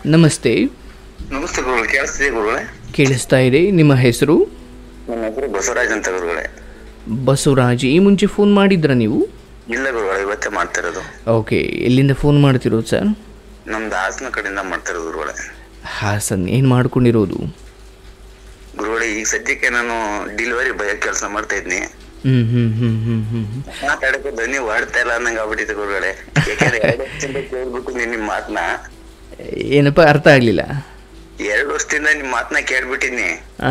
ನಮಸ್ತೆ ನಮಸ್ತೆ ಗುರುಗಳೇ ಕೇಳಿಸ್ತಿದೆ ಗುರುಗಳೇ ಕೇಳಿಸ್ತಾ ಇದೆ ನಿಮ್ಮ ಹೆಸರು ನನ್ನ ಹೆಸರು ಬಸವರಾಜ್ ಅಂತ ಗುರುಗಳೇ ಬಸವರಾಜ್ ಈ ಮುಂಚೆ ಫೋನ್ ಮಾಡಿದ್ರ ನೀವು ಇಲ್ಲ ಗುರುಗಳೇ ಇವತ್ತೇ ಮಾಡ್ತಾ ಇರೋದು ಓಕೆ ಎಲ್ಲಿಂದ ಫೋನ್ ಮಾಡ್ತಿರೋದು ಸರ್ ನಮ್ದು ಹಾಸನ ಕಡೆಯಿಂದ ಮಾಡ್ತಾ ಇರೋದು ಗುರುಗಳೇ ಹಾಸನ್ ಏನು ಮಾಡ್ಕೊಂಡಿರೋದು ಗುರುಗಳೇ ಈಗ ಸದ್ಯಕ್ಕೆ ನಾನು ಡೆಲಿವರಿ ಬಯ ಕೆಲಸ ಮಾಡ್ತಾ ಇದ್ನಿ ಹ್ಞೂ ಹ್ಞೂ ಹ್ಞೂ ಹ್ಞೂ ಹ್ಞೂ ಮಾತಾಡಕ್ಕೆ ಧ್ವನಿ ವಾಡ್ತಾ ಇಲ್ಲ ಅನ್ನಂಗೆ ಆಗ್ಬಿಟ್ಟಿದೆ ಗುರುಗಳೇ ಯಾಕಂದ್ರೆ ಎರಡು ವರ್ಷದಿಂದ ಕೇಳ್ಬಿಟ್ಟು ನೀನ್ ನಿಮ್ ಮಾತನ್ನ ಏನಪ್ಪ ಅರ್ಥ ಆಗಲಿಲ್ಲ ಎರಡು ವರ್ಷದಿಂದ ನಿಮ್ ಮಾತನ್ನ ಕೇಳ್ಬಿಟ್ಟಿದ್ನಿ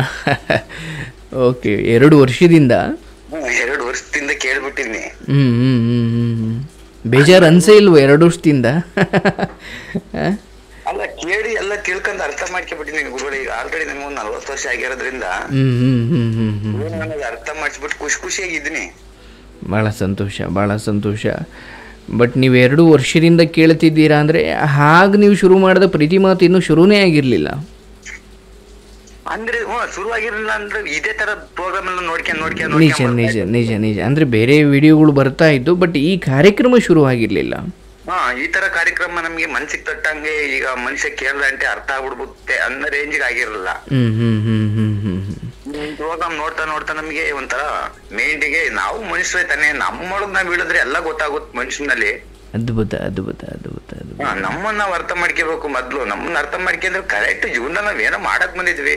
ಓಕೆ ಎರಡು ವರ್ಷದಿಂದ ಹ್ಮ್, ಎರಡು ವರ್ಷದಿಂದ ಕೇಳ್ಬಿಟ್ಟಿದ್ನಿ ಹ್ಞೂ ಹ್ಞೂ ಹ್ಞೂ ಹ್ಞೂ ಹ್ಞೂ ಬೇಜಾರು ಅನ್ಸೇ ಇಲ್ವ ಎರಡು ವರ್ಷದಿಂದ ಆ? ಅಲ್ಲ ಕೇಳಿ ಎಲ್ಲ ತಿಳ್ಕೊಂಡ್ ಅರ್ಥ ಮಾಡ್ಕೊಬಿಟ್ಟಿನಿ ಗುರುಗಳೇ ಈಗ ಆಲ್ರೆಡಿ ನಮ್ಗೆ ಒಂದು ನಲ್ವತ್ತು ವರ್ಷ ಆಗಿರೋದ್ರಿಂದ ಹ್ಞೂ ಹ್ಞೂ ಹ್ಞೂ ಹ್ಞೂ ಹ್ಞೂ ಏನು ನನಗೆ ಅರ್ಥ ಮಾಡಿಸ್ಬಿಟ್ಟು ಖುಷಿ ಖುಷಿಯಾಗಿದ್ದೀನಿ ಭಾಳ ಸಂತೋಷ ಭಾಳ ಸಂತೋಷ ಬಟ್ ನೀವು ಎರಡು ವರ್ಷದಿಂದ ಕೇಳ್ತಿದ್ದೀರಾ ಅಂದರೆ ಹಾಗೆ ನೀವು ಶುರು ಮಾಡಿದ ಪ್ರೀತಿ ಮಾತು ಇನ್ನೂ ಶುರುನೇ ಆಗಿರಲಿಲ್ಲ ಅಂದ್ರೆ ಹ್ಞೂ ಶುರುವಾಗಿರ್ಲಿಲ್ಲ ಅಂದ್ರೆ ಇದೇ ತರ ಪ್ರೋಗ್ರಾಮ್ ಎಲ್ಲ ನೋಡ್ಕೊಂಡ್ ನೋಡ್ಕೊಂಡ್ ನಿಜ ನೋಡ್ಕೊಂಡ್ ನಿಜ ನಿಜ ನಿಜ ಅಂದರೆ ಬೇರೆ ವಿಡಿಯೋಗಳು ಬರ್ತಾ ಇದ್ದು ಬಟ್ ಈ ಕಾರ್ಯಕ್ರಮ ಶುರು ಆಗಿರಲಿಲ್ಲ ಹಾ ಈ ತರ ಕಾರ್ಯಕ್ರಮ ನಮ್ಗೆ ಮನ್ಸಿಗೆ ತಟ್ಟಂಗೆ ಈಗ ಮನುಷ್ಯ ಕೇಳ್ದಂತೆ ಅರ್ಥ ಆಗ್ಬಿಡ್ಬುತ್ತೆ ಅನ್ನೋ ರೇಂಜಿಗೆ ಆಗಿರಲಿಲ್ಲ ಹ್ಞೂ ಹ್ಞೂ ಹ್ಞೂ ಹ್ಞೂ ಹ್ಞೂ ಹ್ಞೂ ಪ್ರೋಗ್ರಾಮ್ ನೋಡ್ತಾ ನೋಡ್ತಾ ನಮಗೆ ಒಂಥರ ಮೈಂಡಿಗೆ ನಾವು ಮನುಷ್ಯರೇ ತಾನೆ ನಮ್ಮೊಳಗ್ ನಾವ್ ಇಳಿದ್ರೆ ಎಲ್ಲ ಗೊತ್ತಾಗುತ್ತೆ ಮನುಷ್ಯನಲ್ಲಿ ಅದ್ಭುತ ಅದ್ಭುತ ಅದ್ಭುತ ಅದ್ಭುತ ಹಾ, ನಮ್ಮನ್ನ ನಾವ್ ಅರ್ಥ ಮಾಡ್ಕೋಬೇಕು ಮೊದ್ಲು ನಮ್ಮನ್ನ ಅರ್ಥ ಮಾಡ್ಕೊಂಡ್ರೆ ಕರೆಕ್ಟ್ ಜೀವನ ನಾವ್ ಏನೋ ಮಾಡಕ್ ಬಂದಿದ್ವಿ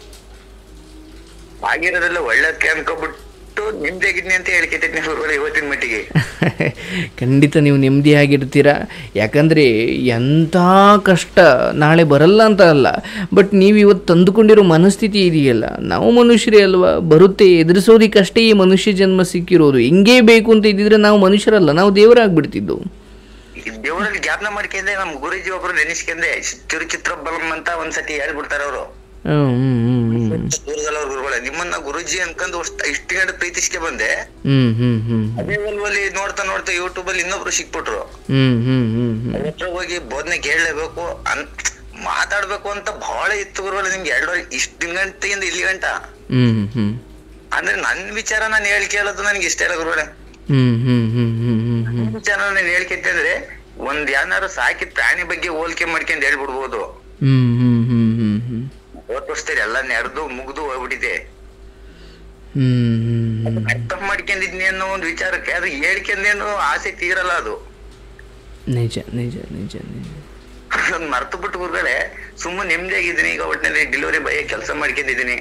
ಆಗಿರೋದೆಲ್ಲ ಒಳ್ಳೇದಕ್ಕೆ ಅನ್ಕೊಬಿಟ್ಟು ನಿಮ್ದೇಗಿದ್ನಿ ಅಂತ ಹೇಳ್ಕೊತಿದ್ನಿ ಗುರುಗಳೇ ಇವತ್ತಿನ ಮಟ್ಟಿಗೆ ಖಂಡಿತ ನೀವು ನೆಮ್ಮದಿಯಾಗಿರ್ತೀರ ಯಾಕಂದರೆ ಎಂಥ ಕಷ್ಟ ನಾಳೆ ಬರಲ್ಲ ಅಂತ ಅಲ್ಲ ಬಟ್ ನೀವು ಇವತ್ತು ತಂದುಕೊಂಡಿರೋ ಮನಸ್ಥಿತಿ ಇದೆಯಲ್ಲ ನಾವು ಮನುಷ್ಯರೇ ಅಲ್ವಾ ಬರುತ್ತೆ ಎದುರಿಸೋದಕ್ಕಷ್ಟೇ ಈ ಮನುಷ್ಯ ಜನ್ಮ ಸಿಕ್ಕಿರೋದು ಹಿಂಗೇ ಬೇಕು ಅಂತ ಇದ್ದಿದ್ರೆ ನಾವು ಮನುಷ್ಯರಲ್ಲ ನಾವು ದೇವರಾಗ್ಬಿಡ್ತಿದ್ದು ಈ ದೇವರಲ್ಲಿ ಜ್ಞಾಪನ ಮಾಡ್ಕೊಂಡೆ ನಮ್ ಗುರುಜಿ ಒಬ್ರು ನೆನೆಸ್ಕೊಂಡೆ ಚಿತ್ರ ಬಲಂ ಅಂತ ಒಂದ್ಸತಿ ಹೇಳ್ಬಿಡ್ತಾರ ಅವರು ಹ್ಞೂ ಹ್ಞೂ ಹ್ಞೂ ದೂರದಲ್ಲ ಅವ್ರ ಗುರುಗಳೇ ನಿಮ್ಮನ್ನ ಗುರುಜಿ ಅನ್ಕೊಂಡು ಅಷ್ಟ್- ಇಷ್ಟು ಗಂಟೆ ಪ್ರೀತಿಸ್ಕೆ ಬಂದೆ ಹ್ಞೂ ಹ್ಞೂ ಹ್ಞೂ ಅದೇ ಒಲ್ವಲ್ಲಿ ನೋಡ್ತಾ ನೋಡ್ತಾ ಯೂಟ್ಯೂಬ್ ಅಲ್ಲಿ ಇನ್ನೊಬ್ರು ಸಿಕ್ಬಿಟ್ರು ಹ್ಞೂ ಹ್ಞೂ ಹ್ಞೂ ಹ್ಞೂ ಅವ್ರ ಹತ್ರ ಹೋಗಿ ಬೋಧನೆ ಕೇಳಲೇಬೇಕು ಅನ್ ಮಾತಾಡ್ಬೇಕು ಅಂತ ಬಹಳ ಇತ್ತು ಗುರುಗಳೇ ನಿಮ್ಗೆ ಎರಡು ಇಷ್ಟು ಗಂಟೆಯಿಂದ ಇಲ್ಲಿ ಗಂಟ ಹ್ಞೂ ಹ್ಞೂ ಅಂದ್ರೆ ನನ್ ವಿಚಾರ ನಾನು ಹೇಳಿ ಕೇಳೋದು ನನ್ಗೆ ಇಷ್ಟ ಇಲ್ಲ ಗುರುಗಳೇ ಹ್ಞೂ ಹ್ಞೂ ಹ್ಞೂ ಹ್ಞೂ ಹ್ಞೂ ಹ್ಞೂ ನನ್ ವಿಚಾರ ನಾನು ಹೇಳ್ಕೊತೆ ಅಂದ್ರೆ ಒಂದ್ ಯಾರು ಸಾಕಿದ ಪ್ರಾಣಿ ಬಗ್ಗೆ ಹೋಲಿಕೆ ಮಾಡ್ಕೊಂಡು ಹೇಳ್ಬಿಡ್ಬೋದು ಹ್ಞೂ ಹ್ಞೂ ಹ್ಞೂ ಹ್ಞೂ ಹ್ಞೂ ಹೋದ್ ವರ್ಷದಲ್ಲಿ ಎಲ್ಲ ನೆರೆದು ಮುಗ್ದು ಹೋಗ್ಬಿಟ್ಟಿದೆ ಹ್ಞೂ ಹ್ಞೂ ಅರ್ಥ ಮಾಡ್ಕೊಂಡಿದ್ನಿ ಅನ್ನೋ ಒಂದು ವಿಚಾರಕ್ಕೆ ಅದು ಹೇಳ್ಕೊಂಡೇನು ಆಸೆ ತೀರಲ್ಲ ಅದು ನಿಜ ನಿಜ ನಿಜ ನಿಜ ಅದನ್ನ ಮರ್ತು ಬಿಟ್ಟು ಗುರುಗಳೇ ಸುಮ್ಮನೆ ನೆಮ್ಮದಿಯಾಗಿದ್ದೀನಿ ಈಗ ಒಟ್ಟಿನಲ್ಲಿ ಡೆಲಿವರಿ ಬಾಯ್ ಕೆಲಸ ಮಾಡ್ಕೊಂಡಿದ್ದೀನಿ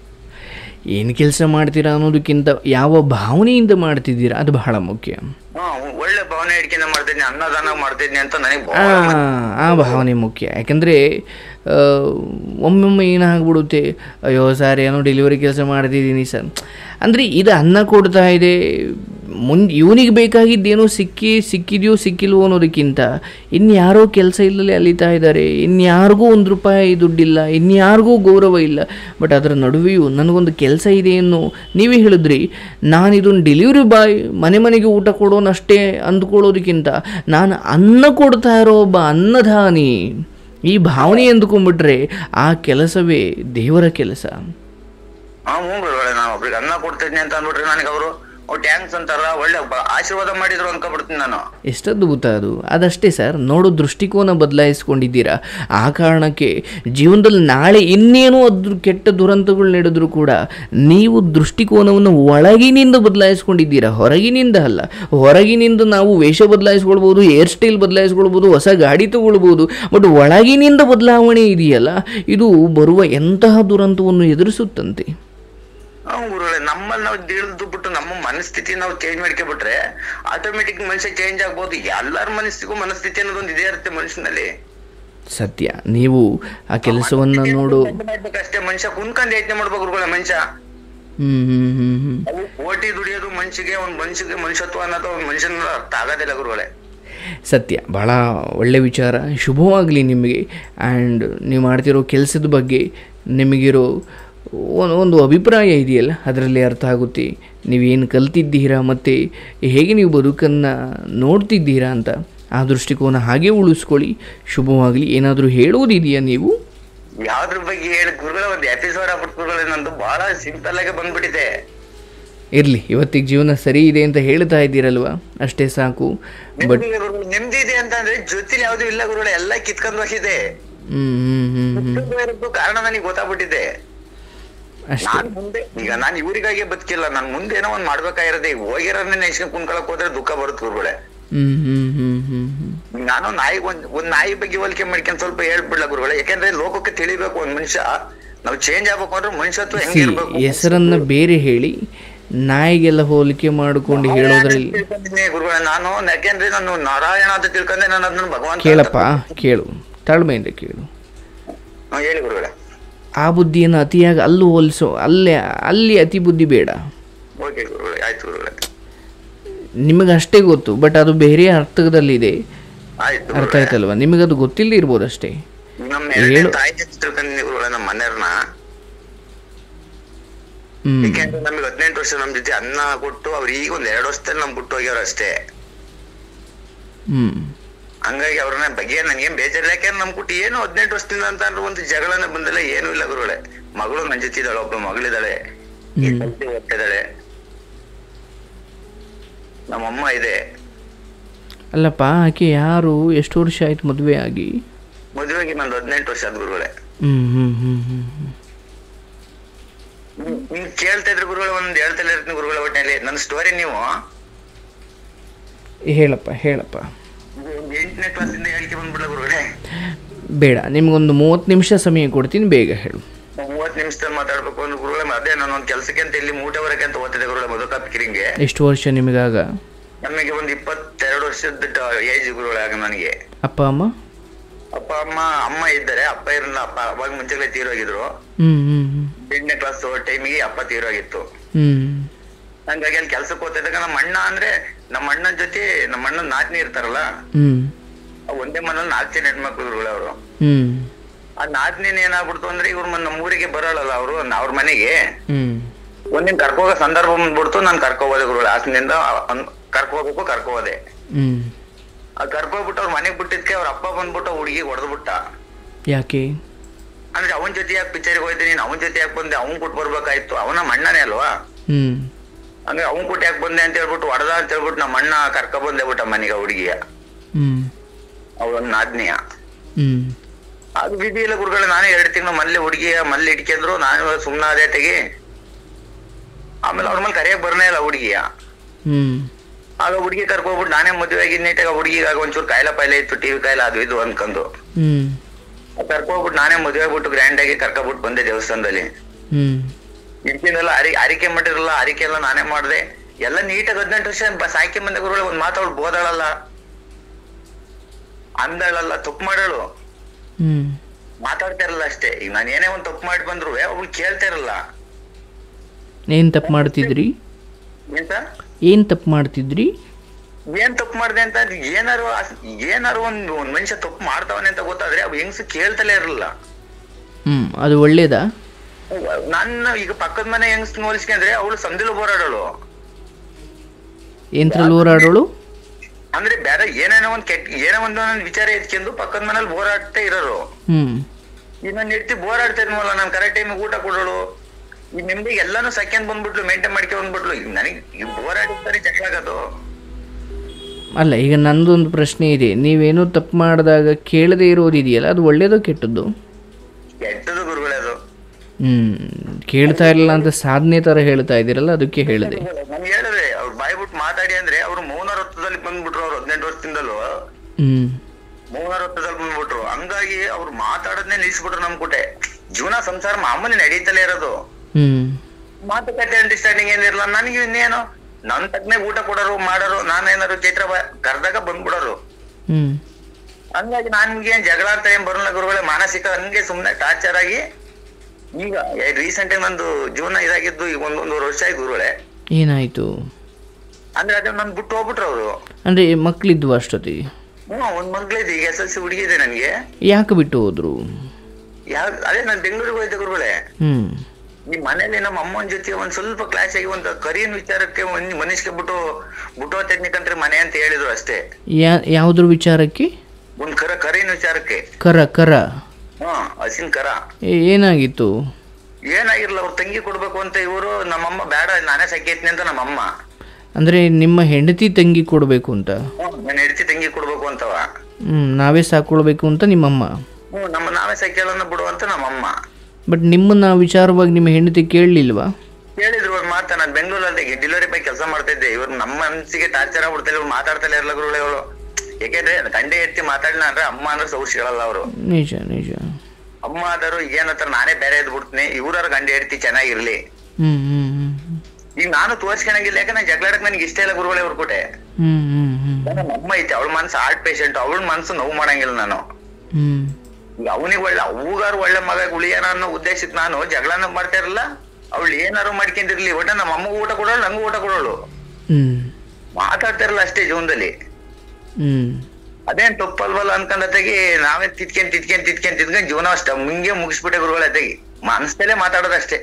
ಏನು ಕೆಲಸ ಮಾಡ್ತೀರಾ ಅನ್ನೋದಕ್ಕಿಂತ ಯಾವ ಭಾವನೆಯಿಂದ ಮಾಡ್ತಿದ್ದೀರಾ ಅದು ಬಹಳ ಮುಖ್ಯ ಹಾ ಒಳ್ಳೆ ಭಾವನೆ ಇಟ್ಕೊಂಡು ಮಾಡ್ತಿದ್ನಿ ಅನ್ನದಾನ ಮಾಡ್ತಿದ್ನಿ ಅಂತ ನನಗೆ ಆ, ಆ ಭಾವನೆ ಮುಖ್ಯ ಯಾಕಂದರೆ ಒಮ್ಮೊಮ್ಮೆ ಏನಾಗ್ಬಿಡುತ್ತೆ ಅಯ್ಯೋ ಸರ್ ಏನೋ ಡೆಲಿವರಿ ಕೆಲಸ ಮಾಡ್ತಿದ್ದೀನಿ ಸರ್ ಅಂದರೆ ಇದು ಅನ್ನ ಕೊಡ್ತಾ ಇದೆ ಮುಂದೆ ಇವನಿಗೆ ಬೇಕಾಗಿದ್ದೇನೋ ಸಿಕ್ಕಿ ಸಿಕ್ಕಿದೆಯೋ ಸಿಕ್ಕಿಲ್ವೋ ಅನ್ನೋದಕ್ಕಿಂತ ಇನ್ಯಾರೋ ಕೆಲಸ ಇಲ್ಲದೆ ಅಲಿತಾ ಇದ್ದಾರೆ ಇನ್ಯಾರಿಗೂ ಒಂದು ರೂಪಾಯಿ ದುಡ್ಡಿಲ್ಲ ಇನ್ಯಾರಿಗೂ ಗೌರವ ಇಲ್ಲ ಬಟ್ ಅದರ ನಡುವೆಯೂ ನನಗೊಂದು ಕೆಲಸ ಇದೆ ಅನ್ನೋ ನೀವೇ ಹೇಳಿದ್ರಿ ನಾನು ಇದೊಂದು ಡೆಲಿವರಿ ಬಾಯ್ ಮನೆ ಮನೆಗೆ ಊಟ ಕೊಡೋನಷ್ಟೇ ಅಂದ್ಕೊಳ್ಳೋದಕ್ಕಿಂತ ನಾನು ಅನ್ನ ಕೊಡ್ತಾ ಇರೋ ಒಬ್ಬ ಅನ್ನದಾನಿ ಈ ಭಾವನೆ ಅಂದ್ಕೊಂಡ್ಬಿಟ್ರೆ ಆ ಕೆಲಸವೇ ದೇವರ ಕೆಲಸ ಹಾ ಹ್ಞೂ ಗುರುಗಳೇ ನಾನು ಒಬ್ರಿಗೆ ಅನ್ನ ಕೊಡ್ತಿದ್ನಿ ಅಂತ ಅಂದ್ಬಿಟ್ರೆ ನನಗೆ ಅವರು ಟ್ಯಾಂಕ್ಸ್ ಅಂತಾರ ಒಳ್ಳೆ ಬ- ಆಶೀರ್ವಾದ ಮಾಡಿದ್ರು ಅನ್ಕೊಬಿಡ್ತೀನಿ ನಾನು ಎಷ್ಟು ಅದ್ಭುತ ಅದು ಅದಷ್ಟೇ ಸರ್ ನೋಡೋ ದೃಷ್ಟಿಕೋನ ಬದಲಾಯಿಸ್ಕೊಂಡಿದ್ದೀರಾ ಆ ಕಾರಣಕ್ಕೆ ಜೀವನದಲ್ಲಿ ನಾಳೆ ಇನ್ನೇನೋ ಅದ್ರ ಕೆಟ್ಟ ದುರಂತಗಳು ನಡೆದರೂ ಕೂಡ ನೀವು ದೃಷ್ಟಿಕೋನವನ್ನು ಒಳಗಿನಿಂದ ಬದಲಾಯಿಸ್ಕೊಂಡಿದ್ದೀರಾ ಹೊರಗಿನಿಂದ ಅಲ್ಲ ಹೊರಗಿನಿಂದ ನಾವು ವೇಷ ಬದಲಾಯಿಸ್ಕೊಳ್ಬೋದು ಹೇರ್ ಸ್ಟೈಲ್ ಬದಲಾಯಿಸ್ಕೊಳ್ಬೋದು ಹೊಸ ಗಾಡಿ ತಗೊಳ್ಬೋದು ಬಟ್ ಒಳಗಿನಿಂದ ಬದಲಾವಣೆ ಇದೆಯಲ್ಲ ಇದು ಬರುವ ಎಂತಹ ದುರಂತವನ್ನು ಎದುರಿಸುತ್ತಂತೆ ಹಾ ಗುರುಗಳೇ ನಮ್ಮಲ್ಲಿ ನಾವು ತಿಳಿದು ಬಿಟ್ಟು ನಮ್ಮ ಮನಸ್ಥಿತಿ ನಾವು ಚೇಂಜ್ ಮಾಡ್ಕೊಬಿಟ್ರೆ ಆಟೋಮೆಟಿಕ್ ಮನುಷ್ಯ ಚೇಂಜ್ ಆಗ್ಬೋದು ಎಲ್ಲರ ಮನಸ್ಸಿಗೂ ಮನಸ್ಥಿತಿ ಅನ್ನೋದೊಂದು ಇದೇ ಇರುತ್ತೆ ಮನುಷ್ಯನಲ್ಲಿ ಸತ್ಯ ನೀವು ಆ ಕೆಲಸವನ್ನು ನೋಡು ಅಷ್ಟೇ ಮನುಷ್ಯ ಕುನ್ಕಂಡ್ ಯೋಚನೆ ಮಾಡ್ಬೇಕು ಗುರುಗಳೇ ಮನುಷ್ಯ ಹ್ಞೂ ಹ್ಞೂ ಹ್ಞೂ ಹ್ಞೂ ಅದು ಕೋಟಿ ದುಡಿಯೋದು ಮನುಷ್ಯಗೆ ಒಂದ್ ಮನುಷ್ಯಗೆ ಮನುಷ್ಯತ್ವ ಅನ್ನೋದು ಒಂದ್ ಮನುಷ್ಯನ ಅರ್ಥ ಆಗೋದಿಲ್ಲ ಗುರುಗಳೇ ಸತ್ಯ ಭಾಳ ಒಳ್ಳೆ ವಿಚಾರ ಶುಭವಾಗಲಿ ನಿಮಗೆ ಆ್ಯಂಡ್ ನೀವು ಮಾಡ್ತಿರೋ ಕೆಲಸದ ಬಗ್ಗೆ ನಿಮಗಿರೋ ಒಂದು ಒಂದು ಅಭಿಪ್ರಾಯ ಇದೆಯಲ್ಲ ಅದರಲ್ಲಿ ಅರ್ಥ ಆಗುತ್ತೆ ನೀವೇನು ಕಲ್ತಿದ್ದೀರಾ ಮತ್ತು ಹೇಗೆ ನೀವು ಬದುಕನ್ನು ನೋಡ್ತಿದ್ದೀರಾ ಅಂತ ಆ ದೃಷ್ಟಿಕೋನ ಹಾಗೆ ಉಳಿಸ್ಕೊಳ್ಳಿ ಶುಭವಾಗಲಿ ಏನಾದರೂ ಹೇಳೋದಿದೆಯಾ ನೀವು ಯಾವ್ದ್ರ ಬಗ್ಗೆ ಹೇಳಿ ಗುರುಗಳ ಒಂದ್ ಎಪಿಸೋಡ್ ಆಗ್ಬಿಟ್ಟು ಗುರುಗಳೇ ನಂದು ಬಹಳ ಸಿಂಪಲ್ ಆಗಿ ಬಂದ್ಬಿಟ್ಟಿದೆ ಇರಲಿ ಇವತ್ತಿಗೆ ಜೀವನ ಸರಿ ಇದೆ ಅಂತ ಹೇಳ್ತಾ ಇದ್ದೀರಲ್ವ ಅಷ್ಟೇ ಸಾಕು ಬಟ್ ನೆಮ್ಮದಿ ಗುರುಗಳು ನೆಮ್ಮದಿ ಇದೆ ಅಂತಂದ್ರೆ ಜೊತೆಲಿ ಯಾವ್ದು ಇಲ್ಲ ಗುರುಗಳೇ ಎಲ್ಲ ಕಿತ್ಕೊಂಡ್ ಹೋಗಿದೆ ಹ್ಮ್ ಹ್ಮ್ ಹ್ಮ್ ಹ್ಮ್ ಇರೋದು ಕಾರಣ ನನಗೆ ಗೊತ್ತಾಗ್ಬಿಟ್ಟಿದೆ ಅಷ್ಟೇ ನಾನ್ ಮುಂದೆ ಈಗ ನಾನು ಇವರಿಗಾಗಿ ಬದುಕಿಲ್ಲ ನಾನ್ ಮುಂದೆ ಏನೋ ಒಂದ್ ಮಾಡ್ಬೇಕಾಗಿರೋದೆ ಈಗ ಹೋಗಿರೋನೇ ನೆನ್ಸ್ಕೊಂಡ್ ಕುಣ್ಕೊಳಕ್ ಹೋದ್ರೆ ದುಃಖ ಬರುತ್ತೆ ಗುರುಗಳೇ ಹ್ಮ್ ಹ್ಮ್ ಹ್ಮ್ ಹ್ಮ್ ಹ್ಮ್ ನಾನು ನಾಯಿ ಒಂದ್ ಒಂದ್ ನಾಯಿ ಬಗ್ಗೆ ಹೋಲಿಕೆ ಮಾಡ್ಕೊಂಡ್ ಸ್ವಲ್ಪ ಹೇಳ್ಬಿಡ್ಲ ಗುರುಗಳೇ ಯಾಕಂದ್ರೆ ಲೋಕಕ್ಕೆ ತಿಳಿಬೇಕು ಒಂದ್ ಮನುಷ್ಯ ನಾವು ಚೇಂಜ್ ಆಗ್ಬೇಕು ಅಂದ್ರೆ ಮನುಷ್ಯತ್ವ ಸಿ ಹೆಂಗಿರ್ಬೇಕು ಹೆಸರನ್ನ ಬೇರೆ ಹೇಳಿ ನಾಯಿಗೆಲ್ಲ ಹೋಲಿಕೆ ಮಾಡಿಕೊಂಡು ಹೇಳೋದ್ರಲ್ಲಿ ತಿಳ್ಕೊಂಡಿದ್ದೀನಿ ಗುರುಗಳೇ ನಾನು ಯಾಕೆಂದ್ರೆ ನಾನು ನಾರಾಯಣ ಅಂತ ತಿಳ್ಕೊಂಡೆ ನಾನು ಅದನ್ನ ಭಗವಂತ ಕೇಳಪ್ಪ ಕೇಳು ತಾಳ್ಮೆಯಿಂದ ಕೇಳು ಹಾ, ಹೇಳಿ ಗುರುಗಳೇ ಆ ಬುದ್ಧಿಯನ್ನು ಅತಿಯಾಗಿ ಅಲ್ಲೂ ಹೋಲಿಸೋ ಅಲ್ಲೇ ಅಲ್ಲಿ ಅತಿ ಬುದ್ಧಿ ಬೇಡ ಓಕೆ ಗುರುಗಳೇ ಆಯ್ತು ಗುರುಗಳೇ ನಿಮಗೆ ಅಷ್ಟೇ ಗೊತ್ತು ಬಟ್ ಅದು ಬೇರೆ ಅರ್ಥದಲ್ಲಿದೆ ಆಯ್ತು ಅರ್ಥ ಆಯ್ತಲ್ವಾ ನಿಮಗದು ಗೊತ್ತಿಲ್ಲದೆ ಇರ್ಬೋದು ಅಷ್ಟೇ ನಮ್ಮ ಎರಡನೇ ಹೇಳು. ತಾಯಿ ಅಂತ ತಿಳ್ಕೊಂಡಿದ್ದೀನಿ ಗುರುಗಳೇ ನಮ್ಮ ಮನೆಯವ್ರನ್ನ ಹ್ಮ್ ಯಾಕೆಂದ್ರೆ ನಮ್ಗೆ ಹದಿನೆಂಟು ವರ್ಷ ನಮ್ ಜೊತೆ ಅನ್ನ ಕೊಟ್ಟು ಅವ್ರು ಈಗ ಒಂದ್ ಎರಡು ವರ್ಷದಲ್ಲಿ ನಮ್ ಬಿಟ್ಟು ಹೋಗ್ಯಾರ ಅಷ್ಟೇ ಹ್ಮ್ ಹಂಗಾಗಿ ಅವ್ರನ್ನ ಬಗ್ಗೆ ನನ್ಗೇನ್ ಬೇಜಾರಿಲ್ಲ ಯಾಕೆಂದ್ರೆ ನಮ್ ಕುಟ್ಟಿ ಏನು ಹದಿನೆಂಟು ವರ್ಷದಿಂದ ಅಂತ ಅಂದ್ರೆ ಒಂದು ಜಗಳನ ಬಂದಿಲ್ಲ ಏನು ಇಲ್ಲ ಗುರುಗಳೇ ಮಗಳು ನನ್ ಜೊತೆ ಇದ್ದಾಳೆ ಒಬ್ಬ ಮಗಳಿದ್ದಾಳೆ ಈ ಹ್ಮ್. ಸಂತೆ ಓದ್ತಿದ್ದಾಳೆ ನಮ್ಮಮ್ಮ ಇದೆ ಅಲ್ಲಪ್ಪ ಆಕೆ ಯಾರು ಎಷ್ಟು ವರ್ಷ ಆಯ್ತು ಮದುವೆ ಆಗಿ ಮದುವೆಗೆ ನಂದು ಹದಿನೆಂಟು ವರ್ಷ ಆದ ಗುರುಗಳೇ ಹ್ಮ್ ಹ್ಮ್ ಹ್ಮ್ ಹ್ಮ್ ಹ್ಮ್ ನೀವ್- ನೀವ್ ಕೇಳ್ತಾ ಇದ್ರೆ ಗುರುಗಳೇ ಒಂದ್ ಹೇಳ್ತಾ ಇರ್ತೀನಿ ಗುರುಗಳೇ ಒಟ್ಟಿನಲ್ಲಿ ನನ್ನ ಸ್ಟೋರಿ ನೀವು ಹೇಳಪ್ಪ ಹೇಳಪ್ಪ ಒಂದು ಎಂಟನೇ ಕ್ಲಾಸಿಂದ ಹೇಳಿಕೆ ಬಂದ್ಬಿಡ್ಲ ಗುರುಗಳೇ ಬೇಡ ನಿಮ್ಗೊಂದು ಮೂವತ್ತು ನಿಮಿಷ ಸಮಯ ಕೊಡ್ತೀನಿ ಬೇಗ ಹೇಳು ಮೂವತ್ ನಿಮಿಷದಲ್ಲಿ ಮಾತಾಡ್ಬೇಕು ಅಂದ್ರೆ ಗುರುಗಳೇ ಅದೇ ನಾನು ಒಂದ್ ಕೆಲ್ಸಕ್ಕೆ ಅಂತ ಇಲ್ಲಿ ಮೂಟವರೆಗೆ ಅಂತ ಓದ್ತಿದ್ದೆ ಗುರುಗಳೇ ಮಧುಕಾಪಿಕಿರಿಂಗೆ ಎಷ್ಟು ವರ್ಷ ನಿಮಗಾಗ ನಮಗೆ ಒಂದು ಇಪ್ಪತ್ತೆರಡು ವರ್ಷದ ಏಜ್ ಗುರುಗಳೇ ಆಗ ನನಗೆ ಅಪ್ಪ ಅಮ್ಮ ಅಪ್ಪ ಅಮ್ಮ ಅಮ್ಮ ಇದ್ದಾರೆ ಅಪ್ಪ ಇರಲಿಲ್ಲ ಅಪ್ಪ ಅವಾಗ ಮುಂಚೆಗಳೇ ತೀರೋಗಿದ್ರು ಹ್ಮ್ ಹ್ಮ್ ಹ್ಮ್ ಎಂಟನೇ ಕ್ಲಾಸ್ ಟೈಮಿಗೆ ಅಪ್ಪ ತೀರೋಗಿತ್ತು ಹ್ಮ್ ಹಂಗಾಗಿ ಅಲ್ಲಿ ಕೆಲ್ಸಕ್ಕೆ ಹೋಗ್ತಿದ್ದಾಗ ನಮ್ಮ ಅಣ್ಣ ಅಂದ್ರೆ ನಮ್ಮ ಅಣ್ಣನ ಜೊತೆ ನಮ್ಮ ಅಣ್ಣನ ನಾದ್ನಿ ಇರ್ತಾರಲ್ಲ ಹ್ಮ್ ಆ ಒಂದೇ ಮನೇಲಿ ನಾಲ್ಕು ಜನ ಹೆಣ್ಮಕ್ಳು ಗುರುಗಳೇ ಅವರು ಹ್ಮ್ ಆ ನಾದ್ನಿನ ಏನಾಗ್ಬಿಡ್ತು ಅಂದ್ರೆ ಇವ್ರು ನಮ್ಮ ಊರಿಗೆ ಬರೋಳಲ್ಲ ಅವರು ಅವ್ರ ಮನೆಗೆ ಹ್ಮ್ ಒಂದಿನ ಕರ್ಕೋಗೋ ಸಂದರ್ಭ ಬಂದ್ಬಿಡ್ತು ನಾನು ಕರ್ಕೋಬೋದೆ ಗುರುಗಳು ಹಾಸನದಿಂದ ಕರ್ಕೋಬೇಕು ಕರ್ಕೋದೆ ಹ್ಮ್ ಆ ಕರ್ಕೋಗ್ಬಿಟ್ಟು ಅವ್ರ ಮನೆಗ್ ಬಿಟ್ಟಿದ್ಕೆ ಅವ್ರ ಅಪ್ಪ ಬಂದ್ಬಿಟ್ಟು ಹುಡುಗಿ ಹೊಡೆದ್ಬಿಟ್ಟ ಯಾಕೆ ಅಂದ್ರೆ ಅವನ್ ಜೊತೆ ಯಾಕೆ ಪಿಕ್ಚರ್ಗೆ ಹೋಯ್ತು ನೀನ್ ಅವನ್ ಜೊತೆ ಯಾಕೆ ಬಂದೆ ಅವ್ನ್ ಕೊಟ್ಟು ಬರ್ಬೇಕಾಯ್ತು ಅವನ ಮಣ್ಣನೇ ಅಲ್ವಾ ಹ್ಮ್ ಹಂಗೆ ಅವ್ನ್ ಕೊಟ್ಟು ಯಾಕೆ ಬಂದೆ ಅಂತ ಹೇಳ್ಬಿಟ್ಟು ಹೊಡೆದ ಅಂತ ಹೇಳ್ಬಿಟ್ಟು ನಮ್ಮ ಅಣ್ಣ ಕರ್ಕ ಬಂದೆ ಬಿಟ್ಟ ಮನೆಗೆ ಹುಡುಗಿಯ ಹ್ಮ್ ಅವಳನ್ನ ನಾದ್ನಿಯ ಹ್ಮ್ ಅದು ವಿಧಿ ಇಲ್ಲ ಗುರುಗಳು ನಾನೇ ಎರಡು ತಿಂಗಳು ಮಲ್ಲೆ ಹುಡುಗಿಯ ಮಲ್ಲೆ ಇಟ್ಕೊಂಡ್ರು ನಾನು ಸುಮ್ನ ಅದೇ ತೆಗಿ ಆಮೇಲೆ ಅವ್ರ ಮೇಲೆ ಕರೆಯಕ್ ಬರ್ನೇ ಇಲ್ಲ ಹುಡುಗಿಯ ಹ್ಮ್ ಆಗ ಹುಡುಗಿ ಕರ್ಕೊಬಿಟ್ಟು ನಾನೇ ಮದುವೆ ಆಗಿ ನೀಟಾಗ ಹುಡುಗಿಗೆ ಆಗ ಒಂಚೂರು ಕಾಯಿಲೆ ಪಾಯಿಲೆ ಇತ್ತು ಟಿವಿ ಕಾಯಿಲೆ ಅದು ಇದು ಅನ್ಕೊಂಡು ಹ್ಮ್ ಕರ್ಕೊಬಿಟ್ಟು ನಾನೇ ಮದುವೆ ಆಗ್ಬಿಟ್ಟು ಗ್ರ್ಯಾಂಡ್ ಆಗಿ ಕರ್ಕೊಬಿಟ್ಟು ಬಂದೆ ದೇವಸ್ಥಾನದಲ್ಲಿ ಹ್ಮ್ ಇಡ್ಕಿನೆಲ್ಲ ಅರಿ ಅರಿಕೆ ಮಾಡಿರಲ್ಲ ಅರಿಕೆ ಎಲ್ಲ ನಾನೇ ಮಾಡ್ದೆ ಎಲ್ಲ ನೀಟಾಗಿ ಹದಿನೆಂಟು ವರ್ಷ ಬ- ಸಾಯ್ಕೆ ಬಂದೆ ಗುರುಗಳು ಒಂದ್ ಮಾತು ಅವಳು ಬೋದಾಳಲ್ಲ ಅಂದಳಲ್ಲ ತಪ್ಪು ಮಾಡಳು ಹ್ಮ್ ಮಾತಾಡ್ತಾ ಇರಲ್ಲ ಅಷ್ಟೇ ಈಗ ನಾನು ಏನೇ ಒಂದ್ ತಪ್ಪು ಮಾಡಿ ಬಂದ್ರು ಅವಳು ಕೇಳ್ತಾ ಇರಲ್ಲ ಏನ್ ತಪ್ಪು ಮಾಡ್ತಿದ್ರಿ ಎಂತ ಏನ್ ತಪ್ಪು ಮಾಡ್ತಿದ್ರಿ ಏನ್ ತಪ್ಪು ಮಾಡ್ದೆ ಅಂತ ಅದು ಏನಾರು ಆಸ್- ಏನಾರು ಒಂದ್ ಒಂದ್ ಮನುಷ್ಯ ತಪ್ಪು ಮಾಡ್ತಾವನೆ ಅಂತ ಗೊತ್ತಾದ್ರೆ ಅವ್ ಹೆಂಗ್ಸ್ ಕೇಳ್ತಲೇ ಇರಲ್ಲ ಹ್ಮ್ ಅದು ಒಳ್ಳೇದಾ ನನ್ನ ಈಗ ಪಕ್ಕದ ಮನೆ ಹೆಂಗ್ಸ್ ಹೋಲಿಸ್ಕೊಂಡ್ರೆ ಅವಳು ಸಂದಿಲು ಹೋರಾಡೋಳು ಏನ್ರಲ್ಲಿ ಹೋರಾಡೋಳು ಅಂದ್ರೆ ಬೇರೆ ಏನೇನೋ ಒಂದ್ ಕೆಟ್ಟ ಏನೋ ಒಂದ್ ಒಂದೊಂದ್ ವಿಚಾರ ಎತ್ಕೊಂಡು ಪಕ್ಕದ ಮನೇಲಿ ಹೋರಾಡ್ತಾ ಇರೋರು ಹ್ಮ್ ಈಗ ನಾನು ಇರ್ತಿ ಬೋರಾಡ್ತಾ ಇದ್ನಲ್ಲ ನಾನು ಕರೆಕ್ಟ್ ಟೈಮಿಗೆ ಊಟ ಕೊಡೋಳು ಈಗ ನಿಮ್ಗೆ ಎಲ್ಲಾನು ಸೆಕೆಂಡ್ ಬಂದ್ಬಿಟ್ಲು ಮೇಂಟೈನ್ ಮಾಡ್ಕೊಂಡ್ ಬಂದ್ಬಿಟ್ಲು ಈಗ ನನಗೆ ಈಗ ಬೋರಾಡಿರ್ತಾರೆ ಜಗಳ ಆಗೋದು ಅಲ್ಲ ಈಗ ನಂದೊಂದು ಪ್ರಶ್ನೆ ಇದೆ ನೀವೇನೋ ತಪ್ಪು ಮಾಡಿದಾಗ ಕೇಳದೇ ಇರೋದಿದೆಯಲ್ಲ ಅದು ಒಳ್ಳೇದೋ ಕೆಟ್ಟದ್ದು ಕೆಟ್ಟದು ಗುರುಗಳೇ ಅದು ಹ್ಮ್ ಕೇಳ್ತಾ ಇರಲಿಲ್ಲ ಅಂತ ಸಾಧನೆ ಥರ ಹೇಳ್ತಾ ಇದ್ದೀರಲ್ಲ ಅದಕ್ಕೆ ಹೇಳಿದೆ ನಾನು ಹೇಳಿದೆ ಅವ್ರು ಬಾಯ್ಬಿಟ್ಟು ಮಾತಾಡಿ ಅಂದ್ರೆ ಅವ್ರು ಮೌನ ವೃತ್ತದಲ್ಲಿ ಬಂದ್ಬಿಟ್ರು ಅವ್ರು ಹದಿನೆಂಟು ವರ್ಷದಿಂದಲೂ ಹ್ಮ್ ಮೌನ ವೃತ್ತದಲ್ಲಿ ಬಂದ್ಬಿಟ್ರು ಹಂಗಾಗಿ ಅವ್ರು ಮಾತಾಡೋದನ್ನೇ ನಿಲ್ಸ್ಬಿಟ್ರು ನಮ್ ಕುಟೆ ಜೀವನ ಸಂಸಾರ ಮಾಮೂಲಿ ನಡೀತಲೇ ಇರೋದು ಹ್ಮ್ ಮಾತುಕತೆ ಅಂಡರ್ಸ್ಟ್ಯಾಂಡಿಂಗ್ ಏನಿರಲ್ಲ ನನಗೆ ಇನ್ನೇನು ನನ್ ತಕ್ಕನೆ ಊಟ ಕೊಡೋರು ಮಾಡೋರು ನಾನೇನಾದ್ರು ಚೈತ್ರ ಬ- ಕರ್ದಾಗ ಬಂದ್ಬಿಡೋರು ಹ್ಮ್ ಹಂಗಾಗಿ ನನ್ಗೆ ಜಗಳ ಅಂತ ಏನ್ ಬರಲ್ಲ ಗುರುಗಳೇ ಮಾನಸಿಕ ಹಂಗೆ ಸುಮ್ನೆ ಟಾರ್ಚರ್ ಆಗಿ ಈಗ ರೀಸೆಂಟ್ ನಂದು ಜೀವನ ಇದಾಗಿದ್ದು ಈಗ ಒಂದೊಂದೂವರೆ ವರ್ಷ ಆಯ್ತು ಗುರುಗಳೇ ಏನಾಯ್ತು ಅಂದ್ರೆ ಅದೇ ನನ್ ಬಿಟ್ಟು ಹೋಗ್ಬಿಟ್ರು ಅವರು ಅಂದರೆ ಮಕ್ಕಳಿದ್ವು ಅಷ್ಟೊತ್ತಿಗೆ ಹ್ಮ್ ಒಂದ್ ಮಗ್ಳಿದೆ ಈಗ ಎಸ್ ಎಲ್ ಸಿ ಹುಡುಗಿ ಇದೆ ನನ್ಗೆ ಯಾಕೆ ಬಿಟ್ಟು ಹೋದ್ರು ಯಾವ ಅದೇ ನಾನ್ ಬೆಂಗಳೂರಿಗೆ ಹೋಯ್ತೆ ಗುರುಗಳೇ ಹ್ಮ್ ಈ ಮನೇಲಿ ನಮ್ಮ ಅಮ್ಮನ ಜೊತೆ ಒಂದ್ ಸ್ವಲ್ಪ ಕ್ಲಾಸ್ ಆಗಿ ಒಂದ್ ಕರಿಯನ್ ವಿಚಾರಕ್ಕೆ ಒಂದ್ ಮನುಷ್ಯಕ್ಕೆ ಬಿಟ್ಟು ಬಿಟ್ಟು ತೆಗ್ನಿಕಂತ್ರಿ ಮನೆ ಅಂತ ಹೇಳಿದ್ರು ಅಷ್ಟೇ ಯಾ ಯಾವುದ್ರ ವಿಚಾರಕ್ಕೆ ಒಂದ್ ಕರ ಕರಿಯನ್ ವಿಚಾರಕ್ಕೆ ಕರ ಕರ ಹಾ ಹಸಿನ್ ಕರ ಏ- ಏನಾಗಿತ್ತು ಏನಾಗಿರ್ಲ ಅವ್ರ ತಂಗಿ ಕೊಡ್ಬೇಕು ಅಂತ ಇವರು ನಮ್ಮಮ್ಮ ಬೇಡ ನಾನೇ ಸಾಕೈತ್ನಿ ಅಂತ ನಮ್ಮಮ್ಮ ಅಂದರೆ ನಿಮ್ಮ ಹೆಂಡತಿ ತಂಗಿ ಕೊಡಬೇಕು ಅಂತ ನಾನು ಹೆಂಡತಿ ತಂಗಿ ಕೊಡ್ಬೇಕು ಅಂತವ ಹ್ಮ್ ನಾವೇ ಸಾಕೊಳ್ಬೇಕು ಅಂತ ನಿಮ್ಮಮ್ಮ ಹ್ಞೂ ನಮ್ಮ ನಾವೇ ಸೈಕಲನ್ನು ಬಿಡು ಅಂತ ನಮ್ಮಮ್ಮ ಬಟ್ ನಿಮ್ಮನ್ನ ವಿಚಾರವಾಗಿ ನಿಮ್ಮ ಹೆಂಡತಿ ಕೇಳಲಿಲ್ವಾ ಹೇಳಿದ್ರು ಒಂದು ಮಾತ ನಾನು ಬೆಂಗಳೂರಲ್ಲಿ ಡೆಲಿವರಿ ಬಾಯ್ ಕೆಲಸ ಮಾಡ್ತಿದ್ದೆ ಇವ್ರು ನಮ್ಮ ಮನಸ್ಸಿಗೆ ಟಾರ್ಚರ್ ಆಗ್ಬಿಡ್ತಾರೆ ಇವ್ರು ಮಾತಾಡ್ತಲೇ ಇರಲ್ಲ ಗುರುಗಳು ಇವಳು ಯಾಕೆಂದ್ರೆ ಗಂಡೆ ಎತ್ತಿ ಮಾತಾಡ್ಲಿಲ್ಲ ಅಂದ್ರೆ ಅಮ್ಮ ಅಂದ್ರೆ ಸೌಶಿಗಳಲ್ಲ ಅವರು ನಿಜ ನಿಜ ಅಮ್ಮ ಆದರು ಏನಂತಾರ ನಾನೇ ಬೇರೆ ಎದ್ದು ಬಿಡ್ತೀನಿ ಇವ್ರಾರು ಗಂಡೆ ಎತ್ತಿ ಚೆನ್ನಾಗಿರ್ಲಿ ಹ್ಞೂ ಹ್ಞೂ ಹ್ಞೂ ಈಗ ನಾನು ತೋರ್ಸ್ಕೊಳಂಗಿಲ್ಲ ಯಾಕಂದ್ರೆ ಜಗಳಾಡಕ್ ನನಗೆ ಇಷ್ಟ ಇಲ್ಲ ಗುರುಗಳೇ ಅವ್ರ ಕೊಟ್ಟೆ ಹ್ಞೂ ಹ್ಞೂ ಹ್ಞೂ ನಮ್ಮ ಅಮ್ಮ ಐತೆ ಅವಳ ಮನ್ಸು ಹಾರ್ಟ್ ಪೇಷಂಟ್ ಅವಳ ಮನ್ಸು ನೋವು ಮಾಡಂಗಿಲ್ಲ ನಾನು ಹ್ಞೂ ಈಗ ಅವನಿಗೆ ಒಳ್ಳೆ ಅವ್ಗಾರು ಒಳ್ಳೆ ಮಗ ಉಳಿಯೋಣ ಅನ್ನೋ ಉದ್ದೇಶಕ್ಕೆ ನಾನು ಜಗಳನ ಮಾಡ್ತಾ ಇರಲ್ಲ ಅವಳು ಏನಾರು ಮಾಡ್ಕೊಂಡಿರ್ಲಿ ಒಟ್ಟ ನಮ್ಮ ಅಮ್ಮಗೂ ಊಟ ಕೊಡೋಳು ನಂಗೂ ಊಟ ಕೊಡೋಳು ಹ್ಞೂ ಮಾತಾಡ್ತಾ ಇರಲ್ಲ ಅಷ್ಟೇ ಜೀವನದಲ್ಲಿ ಹ್ಞೂ ಅದೇನ್ ತಪ್ಪಲ್ವಲ್ಲ ಅನ್ಕೊಂಡತ್ತಾಗಿ ನಾವೇ ತಿತ್ಕೊಂಡ್ ತಿತ್ಕೊಂಡ್ ತಿತ್ಕೊಂಡ್ ತಿತ್ಕೊಂಡ್ ಜೀವನ ಅಷ್ಟೇ ಮುಂಗೆ ಮುಗಿಸ್ಬಿಟ್ಟೆ ಗುರುಗಳ ಅತ್ತಾಗಿ ಮನಸ್ಸಲ್ಲೇ ಮಾತಾಡೋದಷ್ಟೇ